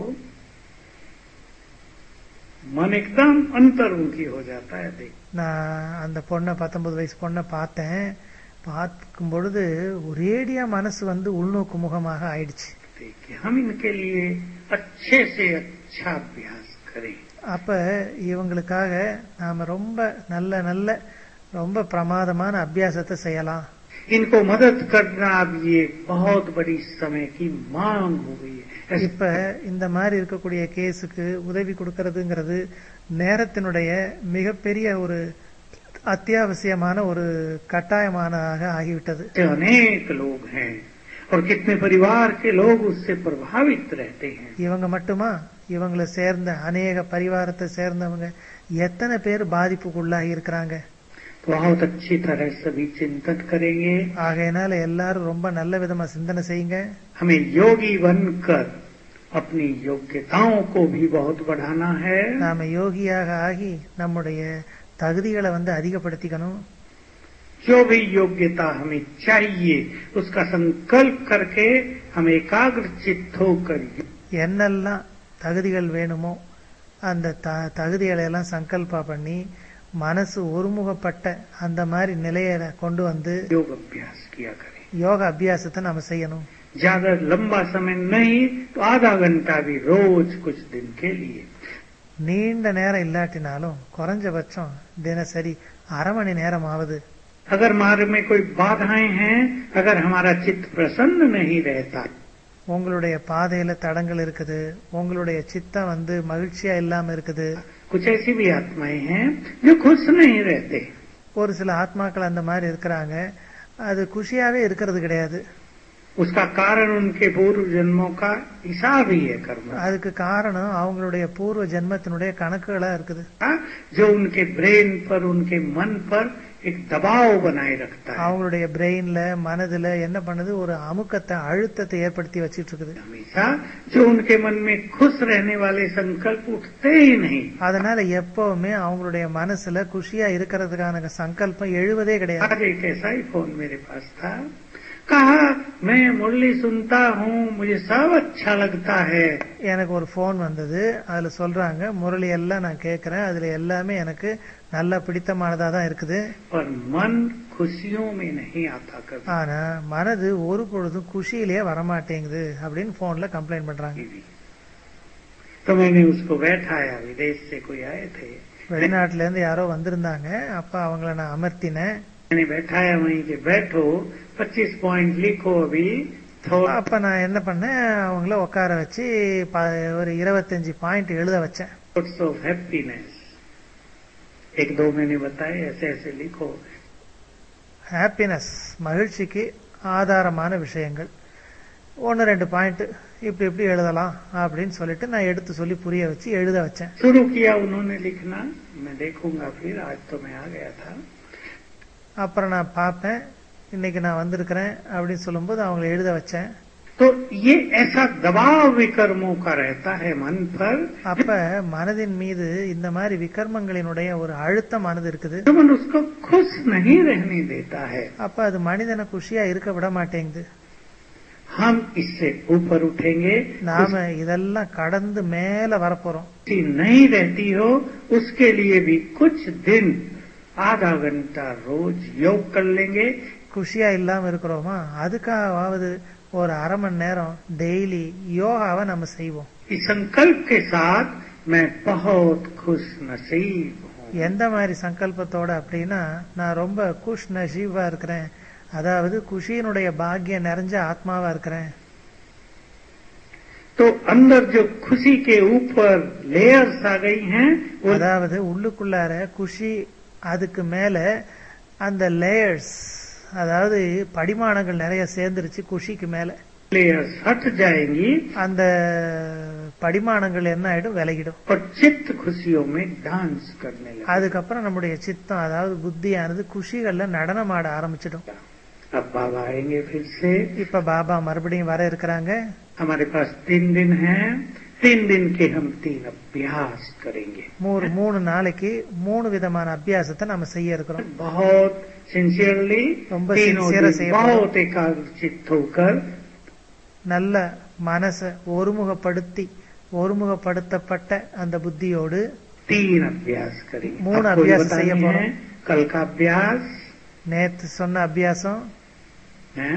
Speaker 2: मन एकदम अंतर्मुखी हो जाता है देख
Speaker 1: நான் அந்த பொண்ணை பத்தொன்பது வயசு பொண்ணை பார்த்தேன் பார்க்கும் பொழுது ஒரேடியா மனசு வந்து உள்நோக்கு முகமாக ஆயிடுச்சு
Speaker 2: देख के हम इनके लिए अच्छे से अच्छा अभ्यास करें
Speaker 1: அப்ப இவங்களுக்காக நாம ரொம்ப நல்ல நல்ல ரொம்ப பிரமாதமான அபியாசத்தை செய்யலாம்
Speaker 2: इनको मदद करना अब ये बहुत बड़ी समय की मांग हो गई है ऐसे
Speaker 1: இப்ப இந்த மாதிரி இருக்கக்கூடிய கேஸுக்கு உதவி கொடுக்கறதுங்கிறது நேரத்தினுடைய மிகப்பெரிய ஒரு அத்தியாவசியமான ஒரு கட்டாயமானதாக ஆகிவிட்டது
Speaker 2: अनेक लोग हैं और कितने परिवार के लोग उससे प्रभावित रहते हैं
Speaker 1: இவங்க மட்டுமா இவங்களை சேர்ந்த அநேக பரிவாரத்தை சேர்ந்தவங்க எத்தனை பேர் பாதிப்புக்குள்ளாகி இருக்கிறாங்க
Speaker 2: तो बहुत अच्छी तरह सभी चिंतन करेंगे
Speaker 1: ஆகையினால எல்லாரும் ரொம்ப நல்ல விதமா சிந்தனை செய்யுங்க
Speaker 2: हमें योगी बनकर अपनी योग्यताओं को भी बहुत बढ़ाना है
Speaker 1: நாம யோகியாக ஆகி நம்முடைய தகுதிகளை வந்து அதிகப்படுத்திக்கணும்
Speaker 2: जो भी योग्यता हमें चाहिए उसका संकल्प करके हम एकाग्र चित्त होकर
Speaker 1: என்னெல்லாம் தகுதிகள் வேணுமோ அந்த த- தகுதிகளை எல்லாம் சங்கல்பா பண்ணி மனசு ஒருமுகப்பட்ட அந்த மாதிரி நிலையை கொண்டு வந்து
Speaker 2: योग अभ्यास किया करें
Speaker 1: யோக அபியாசத்தை நம்ம செய்யணும்
Speaker 2: ज्यादा लंबा समय नहीं तो आधा घंटा भी रोज कुछ दिन के लिए
Speaker 1: நீண்ட நேரம் இல்லாட்டினாலும் குறைஞ்சபட்சம் தினசரி அரை மணி நேரமாவது
Speaker 2: अगर हमारे में कोई बाधाएं हैं अगर हमारा चित्त प्रसन्न नहीं रहता
Speaker 1: உங்களுடைய பாதையில தடங்கள் இருக்குது உங்களுடைய சித்தம் வந்து மகிழ்ச்சியா இல்லாம இருக்குது
Speaker 2: कुछ ऐसी भी आत्माएं हैं जो खुश नहीं रहते
Speaker 1: ஒரு சில ஆத்மாக்கள் அந்த மாதிரி இருக்கிறாங்க அது குஷியாவே இருக்கிறது கிடையாது
Speaker 2: उसका कारण उनके पूर्व जन्मों का हिसाब ही है कर्म
Speaker 1: அதுக்கு காரணம் அவங்களுடைய பூர்வ ஜென்மத்தினுடைய கணக்குகளா இருக்குது
Speaker 2: का, जो उनके ब्रेन पर उनके मन पर एक दबाव बनाए रखता है
Speaker 1: அவங்களுடைய பிரெயின்ல மனதுல என்ன பண்ணுது ஒரு அமுக்கத்தை அழுத்தத்தை ஏற்படுத்தி வச்சிட்டு இருக்குது
Speaker 2: हमेशा जो उनके मन में खुश रहने वाले संकल्प उठते ही नहीं
Speaker 1: அதனால எப்பவுமே அவங்களுடைய மனசுல குஷியா இருக்கிறதுக்கான சங்கல்பம் எழுவதே கிடையாது
Speaker 2: आज एक ऐसा ही फोन मेरे पास था कहा मैं मुरली सुनता हूँ मुझे सब अच्छा लगता है
Speaker 1: எனக்கு ஒரு போன் வந்தது அதுல சொல்றாங்க முரளி எல்லாம் நான் கேட்கறேன் அதுல எல்லாமே எனக்கு நல்லா பிடித்தமானதா தான் இருக்குது
Speaker 2: पर मन खुशियों में नहीं आता कभी
Speaker 1: ஆனா மனது ஒரு பொழுதும் குஷியிலேயே வரமாட்டேங்குது அப்படின்னு போன்ல கம்ப்ளைண்ட் பண்றாங்க
Speaker 2: भी। तो मैंने उसको बैठाया विदेश से कोई आए थे
Speaker 1: வெளிநாட்டுல இருந்து யாரோ வந்திருந்தாங்க அப்ப அவங்கள நான் அமர்த்தினேன்
Speaker 2: मैंने बैठाया वहीं के बैठो 25 पॉइंट लिखो अभी थोड़ा
Speaker 1: அப்ப நான் என்ன பண்ணேன் அவங்கள உட்கார வச்சு ப- ஒரு இருபத்தஞ்சு பாயிண்ட் எழுத வச்சேன்
Speaker 2: थॉट्स ऑफ हैप्पीनेस एक दो मैंने बताए ऐसे ऐसे लिखो
Speaker 1: ஹாப்பினஸ் மகிழ்ச்சிக்கு ஆதாரமான விஷயங்கள் ஒன்னு ரெண்டு பாயிண்ட் இப்படி இப்படி எழுதலாம் அப்படின்னு சொல்லிட்டு நான் எடுத்து சொல்லி புரிய வச்சு எழுத வச்சேன்
Speaker 2: शुरू किया उन्होंने लिखना मैं देखूंगा फिर आज तो मैं आ गया था
Speaker 1: அப்புறம் நான் பார்ப்பேன் இன்னைக்கு நான் வந்திருக்கிறேன் அப்படின்னு சொல்லும்போது அவங்கள எழுத வச்சேன்
Speaker 2: तो ये ऐसा दबाव विकर्मों का रहता है मन पर
Speaker 1: அப்ப மனதின் மீது இந்த மாதிரி விகர்மங்களினுடைய ஒரு அழுத்தமானது இருக்குது
Speaker 2: जो मन उसको खुश नहीं रहने देता है
Speaker 1: அப்ப அது மனிதனை குஷியா இருக்க விட மாட்டேங்குது
Speaker 2: हम इससे ऊपर उठेंगे
Speaker 1: நாம இதெல்லாம் கடந்து மேல வரப்போறோம்
Speaker 2: खुशी नहीं रहती हो उसके लिए भी कुछ दिन आधा घंटा रोज योग कर लेंगे
Speaker 1: குஷியா இல்லாம இருக்கிறோமா அதுக்காவது ஒரு அரை மணி நேரம் டெய்லி யோகாவை நம்ம செய்வோம்
Speaker 2: इस संकल्प के साथ मैं बहुत खुश नसीब हूँ
Speaker 1: எந்த மாதிரி சங்கல்பத்தோட அப்படின்னா நான் ரொம்ப குஷ் நஷீவா இருக்கிறேன் அதாவது குஷியினுடைய பாக்கியம் நிறைஞ்ச ஆத்மாவா இருக்கிறேன்
Speaker 2: तो अंदर जो खुशी के ऊपर लेयर्स आ गई हैं वो
Speaker 1: அதாவது உள்ளுக்குள்ளார குஷி அதுக்கு மேல அந்த லேயர்ஸ் அதாவது படிமானங்கள் நிறைய சேர்ந்துருச்சு குஷிக்கு மேல
Speaker 2: लेयर्स हट जाएंगी
Speaker 1: அந்த படிமானங்கள் என்ன ஆயிடும் விலகிடும்
Speaker 2: और चित्त खुशियों में डांस करने लगे
Speaker 1: அதுக்கப்புறம் நம்முடைய சித்தம் அதாவது புத்தியானது குஷிகள்ல நடனமாட ஆரம்பிச்சிடும்
Speaker 2: अब बाबा आएंगे फिर से
Speaker 1: இப்ப பாபா மறுபடியும் வர இருக்கிறாங்க
Speaker 2: हमारे पास तीन दिन हैं तीन दिन के हम तीन अभ्यास करेंगे
Speaker 1: மூணு மூணு நாளைக்கு மூணு விதமான அபியாசத்தை நம்ம செய்ய இருக்கிறோம்
Speaker 2: बहुत सिंसियरली
Speaker 1: ரொம்ப
Speaker 2: तीनों
Speaker 1: sincere
Speaker 2: दिन
Speaker 1: से ये
Speaker 2: बहुत एकाग्रचित होकर
Speaker 1: நல்ல மனசை ஒருமுகப்படுத்தி ஒருமுகப்படுத்தப்பட்ட அந்த புத்தியோடு
Speaker 2: तीन अभ्यास करेंगे
Speaker 1: मूल
Speaker 2: आपको ये
Speaker 1: अभ्यास
Speaker 2: बताने
Speaker 1: செய்ய போறோம்.
Speaker 2: हैं कल का अभ्यास
Speaker 1: நேத்து சொன்ன அபியாசம்
Speaker 2: है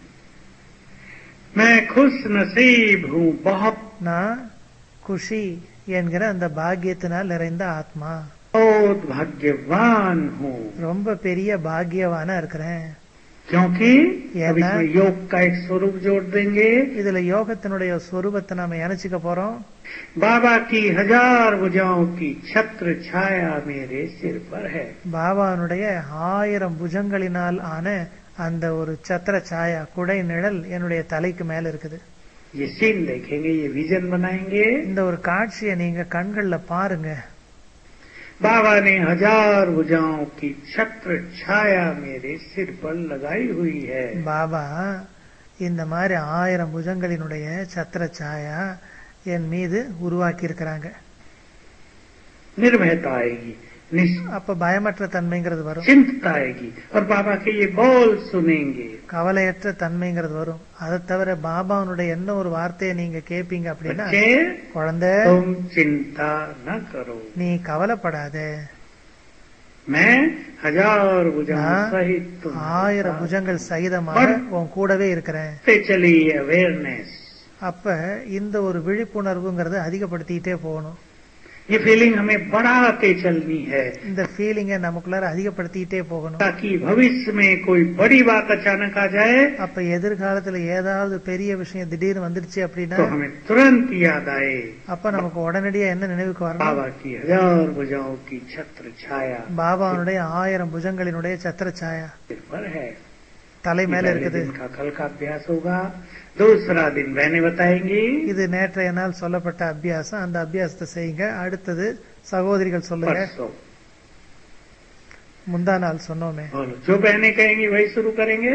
Speaker 2: मैं खुश नसीब हूँ बहुत
Speaker 1: நான் குஷி என்கிற அந்த பாக்கியத்தினால் நிறைந்த ஆத்மா
Speaker 2: बहुत भाग्यवान हूँ
Speaker 1: ரொம்ப பெரிய பாக்கியவானா இருக்கிறேன்
Speaker 2: क्योंकि
Speaker 1: ये
Speaker 2: अब
Speaker 1: ना-
Speaker 2: इसमें योग का एक स्वरूप जोड़ देंगे
Speaker 1: இதுல யோகத்தினுடைய சொரூபத்தை நாம இணைச்சிக்க போறோம்
Speaker 2: बाबा की हजार भुजाओं की छत्र छाया मेरे सिर पर है
Speaker 1: பாபானுடைய ஆயிரம் புஜங்களினால் ஆன அந்த ஒரு சத்திர சாயா குடை நிழல் என்னுடைய தலைக்கு மேல இருக்குது
Speaker 2: ये सीन देखेंगे ये विजन बनाएंगे
Speaker 1: இந்த ஒரு காட்சியை நீங்க கண்கள்ல பாருங்க
Speaker 2: बाबा ने हजार भुजाओं की छत्र छाया मेरे सिर पर लगाई हुई है
Speaker 1: பாபா இந்த மாதிரி ஆயிரம் புஜங்களினுடைய சத்திர சாயா என் மீது உருவாக்கி இருக்கிறாங்க
Speaker 2: निर्भयता आएगी निश्चिंतता
Speaker 1: அப்ப பயமற்ற தன்மைங்கிறது வரும்
Speaker 2: आएगी और बाबा के ये बोल सुनेंगे
Speaker 1: கவலையற்ற தன்மைங்கிறது வரும் அதை தவிர பாபாவுடைய என்ன ஒரு வார்த்தையை நீங்க கேப்பீங்க அப்படின்னா
Speaker 2: बच्चे
Speaker 1: குழந்தை
Speaker 2: तुम चिंता न करो
Speaker 1: நீ கவலைப்படாத
Speaker 2: मैं हजार भुजाओं
Speaker 1: நான்
Speaker 2: सहित तुम्हारे
Speaker 1: ஆயிரம்
Speaker 2: साथ
Speaker 1: புஜங்கள் சகிதமாக உன் கூடவே இருக்கிறேன்
Speaker 2: बढ़ते चली अवेयरनेस
Speaker 1: அப்ப இந்த ஒரு விழிப்புணர்வுங்கிறத அதிகப்படுத்திக்கிட்டே போகணும்
Speaker 2: ये फीलिंग हमें बढ़ाते चलनी है
Speaker 1: இந்த ஃபீலிங்கை நமக்குள்ளார அதிகப்படுத்திக்கிட்டே போகணும்
Speaker 2: ताकि भविष्य में कोई बड़ी बात अचानक आ जाए
Speaker 1: அப்ப எதிர்காலத்துல ஏதாவது பெரிய விஷயம் திடீர்னு வந்துடுச்சு அப்படின்னா
Speaker 2: तो हमें तुरंत याद आए
Speaker 1: அப்ப நமக்கு உடனடியா என்ன நினைவுக்கு வரணும்
Speaker 2: बाबा की हजार भुजाओं की छत्र छाया
Speaker 1: பாபாவுடைய ஆயிரம் புஜங்களினுடைய சத்திர சாயா
Speaker 2: सिर पर है
Speaker 1: தலை
Speaker 2: ये
Speaker 1: மேல
Speaker 2: पहले
Speaker 1: இருக்குது
Speaker 2: दिन का कल का अभ्यास होगा दूसरा दिन बहने बताएंगी
Speaker 1: இது நேற்றைய நாள் சொல்லப்பட்ட அபியாசம் அந்த அபியாசத்தை செய்யுங்க அடுத்தது சகோதரிகள் சொல்லுங்க
Speaker 2: परसों
Speaker 1: முந்தா நாள் சொன்னோமே
Speaker 2: बोलो जो बहने कहेंगी वही शुरू करेंगे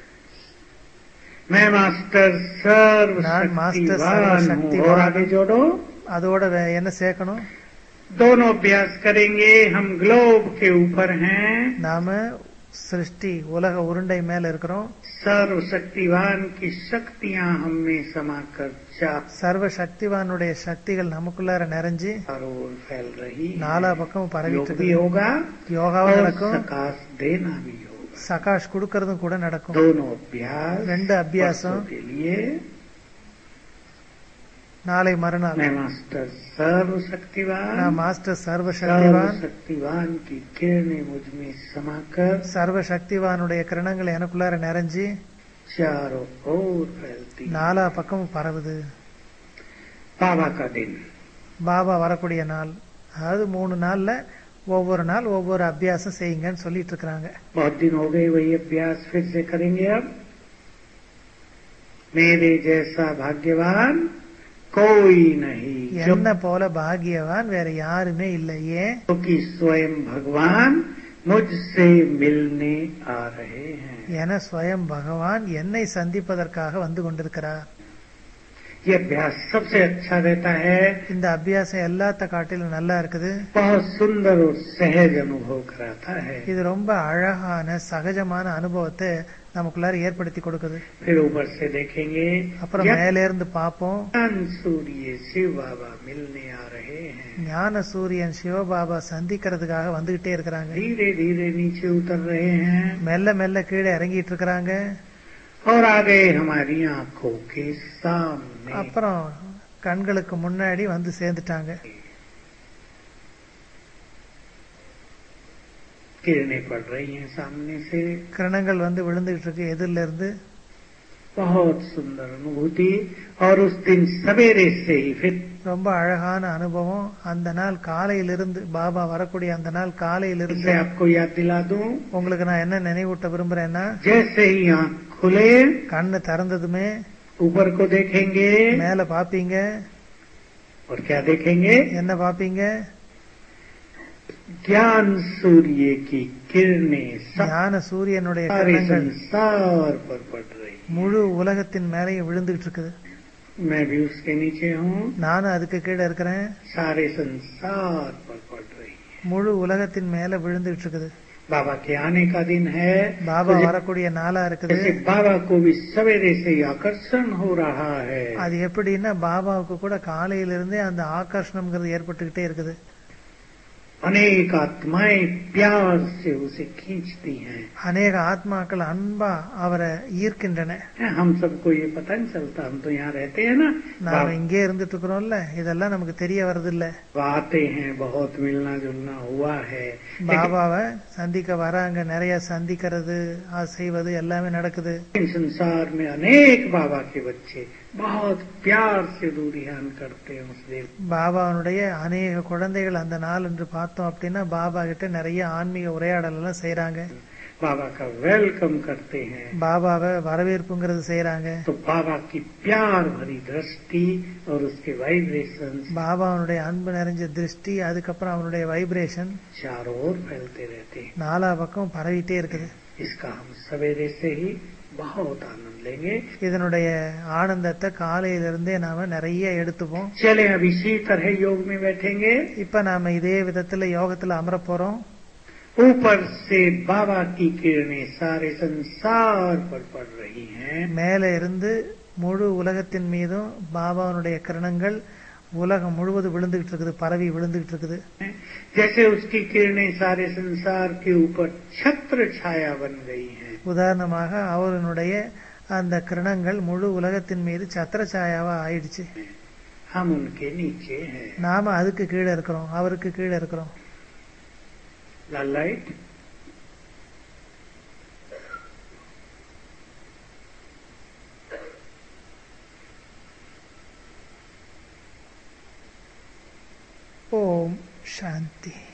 Speaker 2: मैं मास्टर सर्व
Speaker 1: नान मास्टर
Speaker 2: शक्तिवान हूँ
Speaker 1: सर्वशक्तिवान।
Speaker 2: और आगे जोड़ो
Speaker 1: அதோட வே- என்ன சேர்க்கணும்
Speaker 2: दोनों अभ्यास करेंगे हम ग्लोब के ऊपर हैं
Speaker 1: நாம சிருஷ்டி உலக உருண்டை மேல இருக்கிறோம்
Speaker 2: सर्व शक्तिवान की शक्तियां हम में समाकर चारों
Speaker 1: சர்வ சக்திவானுடைய சக்திகள் நமக்குள்ளார நிறைஞ்சு
Speaker 2: ओर फैल रही है।
Speaker 1: நாலா பக்கம் பரவிட்டு
Speaker 2: योग भी
Speaker 1: இருக்கு
Speaker 2: होगा
Speaker 1: யோகாவும்
Speaker 2: और
Speaker 1: நடக்கும்
Speaker 2: सकाश देना भी होगा
Speaker 1: சகாஷ் கொடுக்கறதும் கூட நடக்கும்
Speaker 2: दोनों अभ्यास
Speaker 1: ரெண்டு அபியாசம்
Speaker 2: परसों के लिए
Speaker 1: நாளை மறுநாள்
Speaker 2: मैं मास्टर सर्व शक्तिवान
Speaker 1: நான் மாஸ்டர் சர்வ
Speaker 2: सर्व
Speaker 1: சக்திவான்
Speaker 2: शक्तिवान की किरणें मुझ में समाकर
Speaker 1: சர்வ சக்திவானுடைய கிரணங்கள் எனக்குள்ளார நிறைஞ்சு
Speaker 2: चारों ओर फैलती
Speaker 1: நாலா பக்கமும் பரவுது
Speaker 2: बाबा का दिन
Speaker 1: பாபா வரக்கூடிய நாள் அதாவது மூணு நாள்ல ஒவ்வொரு நாள் ஒவ்வொரு அபியாசம் செய்யுங்கன்னு சொல்லிட்டு இருக்கிறாங்க
Speaker 2: बहुत दिन हो गए वही अभ्यास फिर से करेंगे अब मेरे जैसा भाग्यवान कोई नहीं
Speaker 1: என்ன போல பாகியவான் வேற யாருமே இல்லை ஏன்
Speaker 2: क्योंकि स्वयं भगवान मुझसे मिलने आ रहे हैं
Speaker 1: என ஸ்வயம் பகவான் என்னை சந்திப்பதற்காக வந்து கொண்டிருக்கிறார்
Speaker 2: ये अभ्यास सबसे अच्छा रहता है
Speaker 1: இந்த அபியாசம் எல்லாத்த காட்டிலும் நல்லா இருக்குது
Speaker 2: बहुत सुंदर और सहज अनुभव कराता है
Speaker 1: இது ரொம்ப அழகான சகஜமான அனுபவத்தை நமக்குள்ளார ஏற்படுத்தி கொடுக்குது
Speaker 2: फिर ऊपर से देखेंगे
Speaker 1: அப்புறம் மேல இருந்து பார்ப்போம்
Speaker 2: ज्ञान सूर्य शिव बाबा मिलने आ रहे हैं
Speaker 1: ஞான சூரியன் சிவபாபா சந்திக்கிறதுக்காக வந்துகிட்டே இருக்கிறாங்க
Speaker 2: धीरे धीरे नीचे उतर रहे हैं
Speaker 1: மெல்ல மெல்ல கீழே இறங்கிட்டு இருக்கிறாங்க
Speaker 2: और आ गए हमारी आंखों के सामने
Speaker 1: அப்புறம் கண்களுக்கு முன்னாடி வந்து சேர்ந்துட்டாங்க
Speaker 2: किरणें पड़ रही हैं सामने से
Speaker 1: கிரணங்கள் வந்து விழுந்துகிட்டு இருக்கு எதிரில இருந்து
Speaker 2: बहुत सुंदर अनुभूति और उस दिन सवेरे से ही फिर
Speaker 1: ரொம்ப அழகான அனுபவம் அந்த நாள் காலையிலிருந்து பாபா வரக்கூடிய அந்த நாள் காலையிலிருந்து
Speaker 2: इससे आपको याद दिला दूं
Speaker 1: உங்களுக்கு நான் என்ன நினைவூட்ட விரும்புறேன்னா
Speaker 2: जैसे ही आंख खुले
Speaker 1: கண்ணு திறந்ததுமே
Speaker 2: ऊपर को देखेंगे
Speaker 1: மேல பாப்பீங்க
Speaker 2: और क्या देखेंगे
Speaker 1: என்ன பாப்பீங்க
Speaker 2: ज्ञान सूर्य की किरणें सब
Speaker 1: ஞான சூரியனுடைய
Speaker 2: सारे
Speaker 1: கிரணங்கள்
Speaker 2: संसार पर पड़ रही
Speaker 1: முழு உலகத்தின் மேலேயும் விழுந்துகிட்டு இருக்குது
Speaker 2: मैं भी उसके नीचे हूँ
Speaker 1: நானும் அதுக்கு கீழே இருக்கிறேன்
Speaker 2: सारे संसार पर पड़ रही है
Speaker 1: முழு உலகத்தின் மேல விழுந்துகிட்டு இருக்குது
Speaker 2: बाबा के आने का दिन है
Speaker 1: பாபா
Speaker 2: तो
Speaker 1: வரக்கூடிய நாளா இருக்குது
Speaker 2: जैसे बाबा को भी सवेरे से ही आकर्षण हो रहा है
Speaker 1: அது எப்படின்னா பாபாவுக்கு கூட காலையிலிருந்தே அந்த ஆகர்ஷணம்ங்கிறது ஏற்பட்டுக்கிட்டே இருக்குது
Speaker 2: अनेक आत्माएं प्यार से उसे खींचती हैं
Speaker 1: அநேக ஆத்மாக்கள் அன்பா அவரை ஈர்க்கின்றன
Speaker 2: हम सबको ये पता नहीं चलता हम तो यहाँ रहते हैं ना
Speaker 1: நாம இங்கே இருந்துட்டு இருக்கிறோம்ல இதெல்லாம் நமக்கு தெரிய வர்றதில்ல
Speaker 2: बाबा आते हैं बहुत मिलना जुलना हुआ है लेकिन
Speaker 1: பாபாவை சந்திக்க வராங்க நிறைய சந்திக்கிறது அது செய்வது எல்லாமே நடக்குது
Speaker 2: संसार में अनेक बाबा के बच्चे बहुत प्यार से दूरियान करते हैं उस देव
Speaker 1: பாபாவுடைய அநேக குழந்தைகள் அந்த நாள் என்று பார்த்தோம் அப்படின்னா பாபா கிட்ட நிறைய ஆன்மீக உரையாடல் எல்லாம் செய்யறாங்க
Speaker 2: बाबा का वेलकम करते हैं
Speaker 1: பாபாவை வரவேற்புங்கிறது செய்யறாங்க
Speaker 2: तो बाबा की प्यार भरी दृष्टि और उसके वाइब्रेशन
Speaker 1: பாபாவுடைய அன்பு நிறைஞ்ச திருஷ்டி அதுக்கப்புறம் அவனுடைய வைப்ரேஷன்
Speaker 2: चारों ओर फैलते रहते हैं
Speaker 1: நாலா பக்கம் பரவிட்டே இருக்குது
Speaker 2: इसका हम सवेरे से ही बहुत आनंद लेंगे
Speaker 1: இதனுடைய ஆனந்தத்தை காலையிலிருந்தே நாம நிறைய எடுத்துப்போம்
Speaker 2: चले अब इसी तरह योग में बैठेंगे
Speaker 1: இப்ப நாம இதே விதத்துல யோகத்துல அமர போறோம்
Speaker 2: ऊपर से बाबा की किरणें सारे संसार पर पड़ रही हैं
Speaker 1: மேல இருந்து முழு உலகத்தின் மீதும் பாபாவுடைய கிரணங்கள் உலகம் முழுவதும் விழுந்துகிட்டு இருக்குது பரவி விழுந்துகிட்டு இருக்குது
Speaker 2: जैसे उसकी किरणें सारे संसार के ऊपर छत्र छाया बन गई हैं
Speaker 1: உதாரணமாக அவருடைய அந்த கிரணங்கள் முழு உலகத்தின் மீது சத்திரச்சாயாவா ஆயிடுச்சு
Speaker 2: हम उनके नीचे हैं
Speaker 1: நாம அதுக்கு கீழே இருக்கிறோம் அவருக்கு கீழே இருக்கிறோம்
Speaker 2: ला लाइट
Speaker 1: ஓம் சாந்தி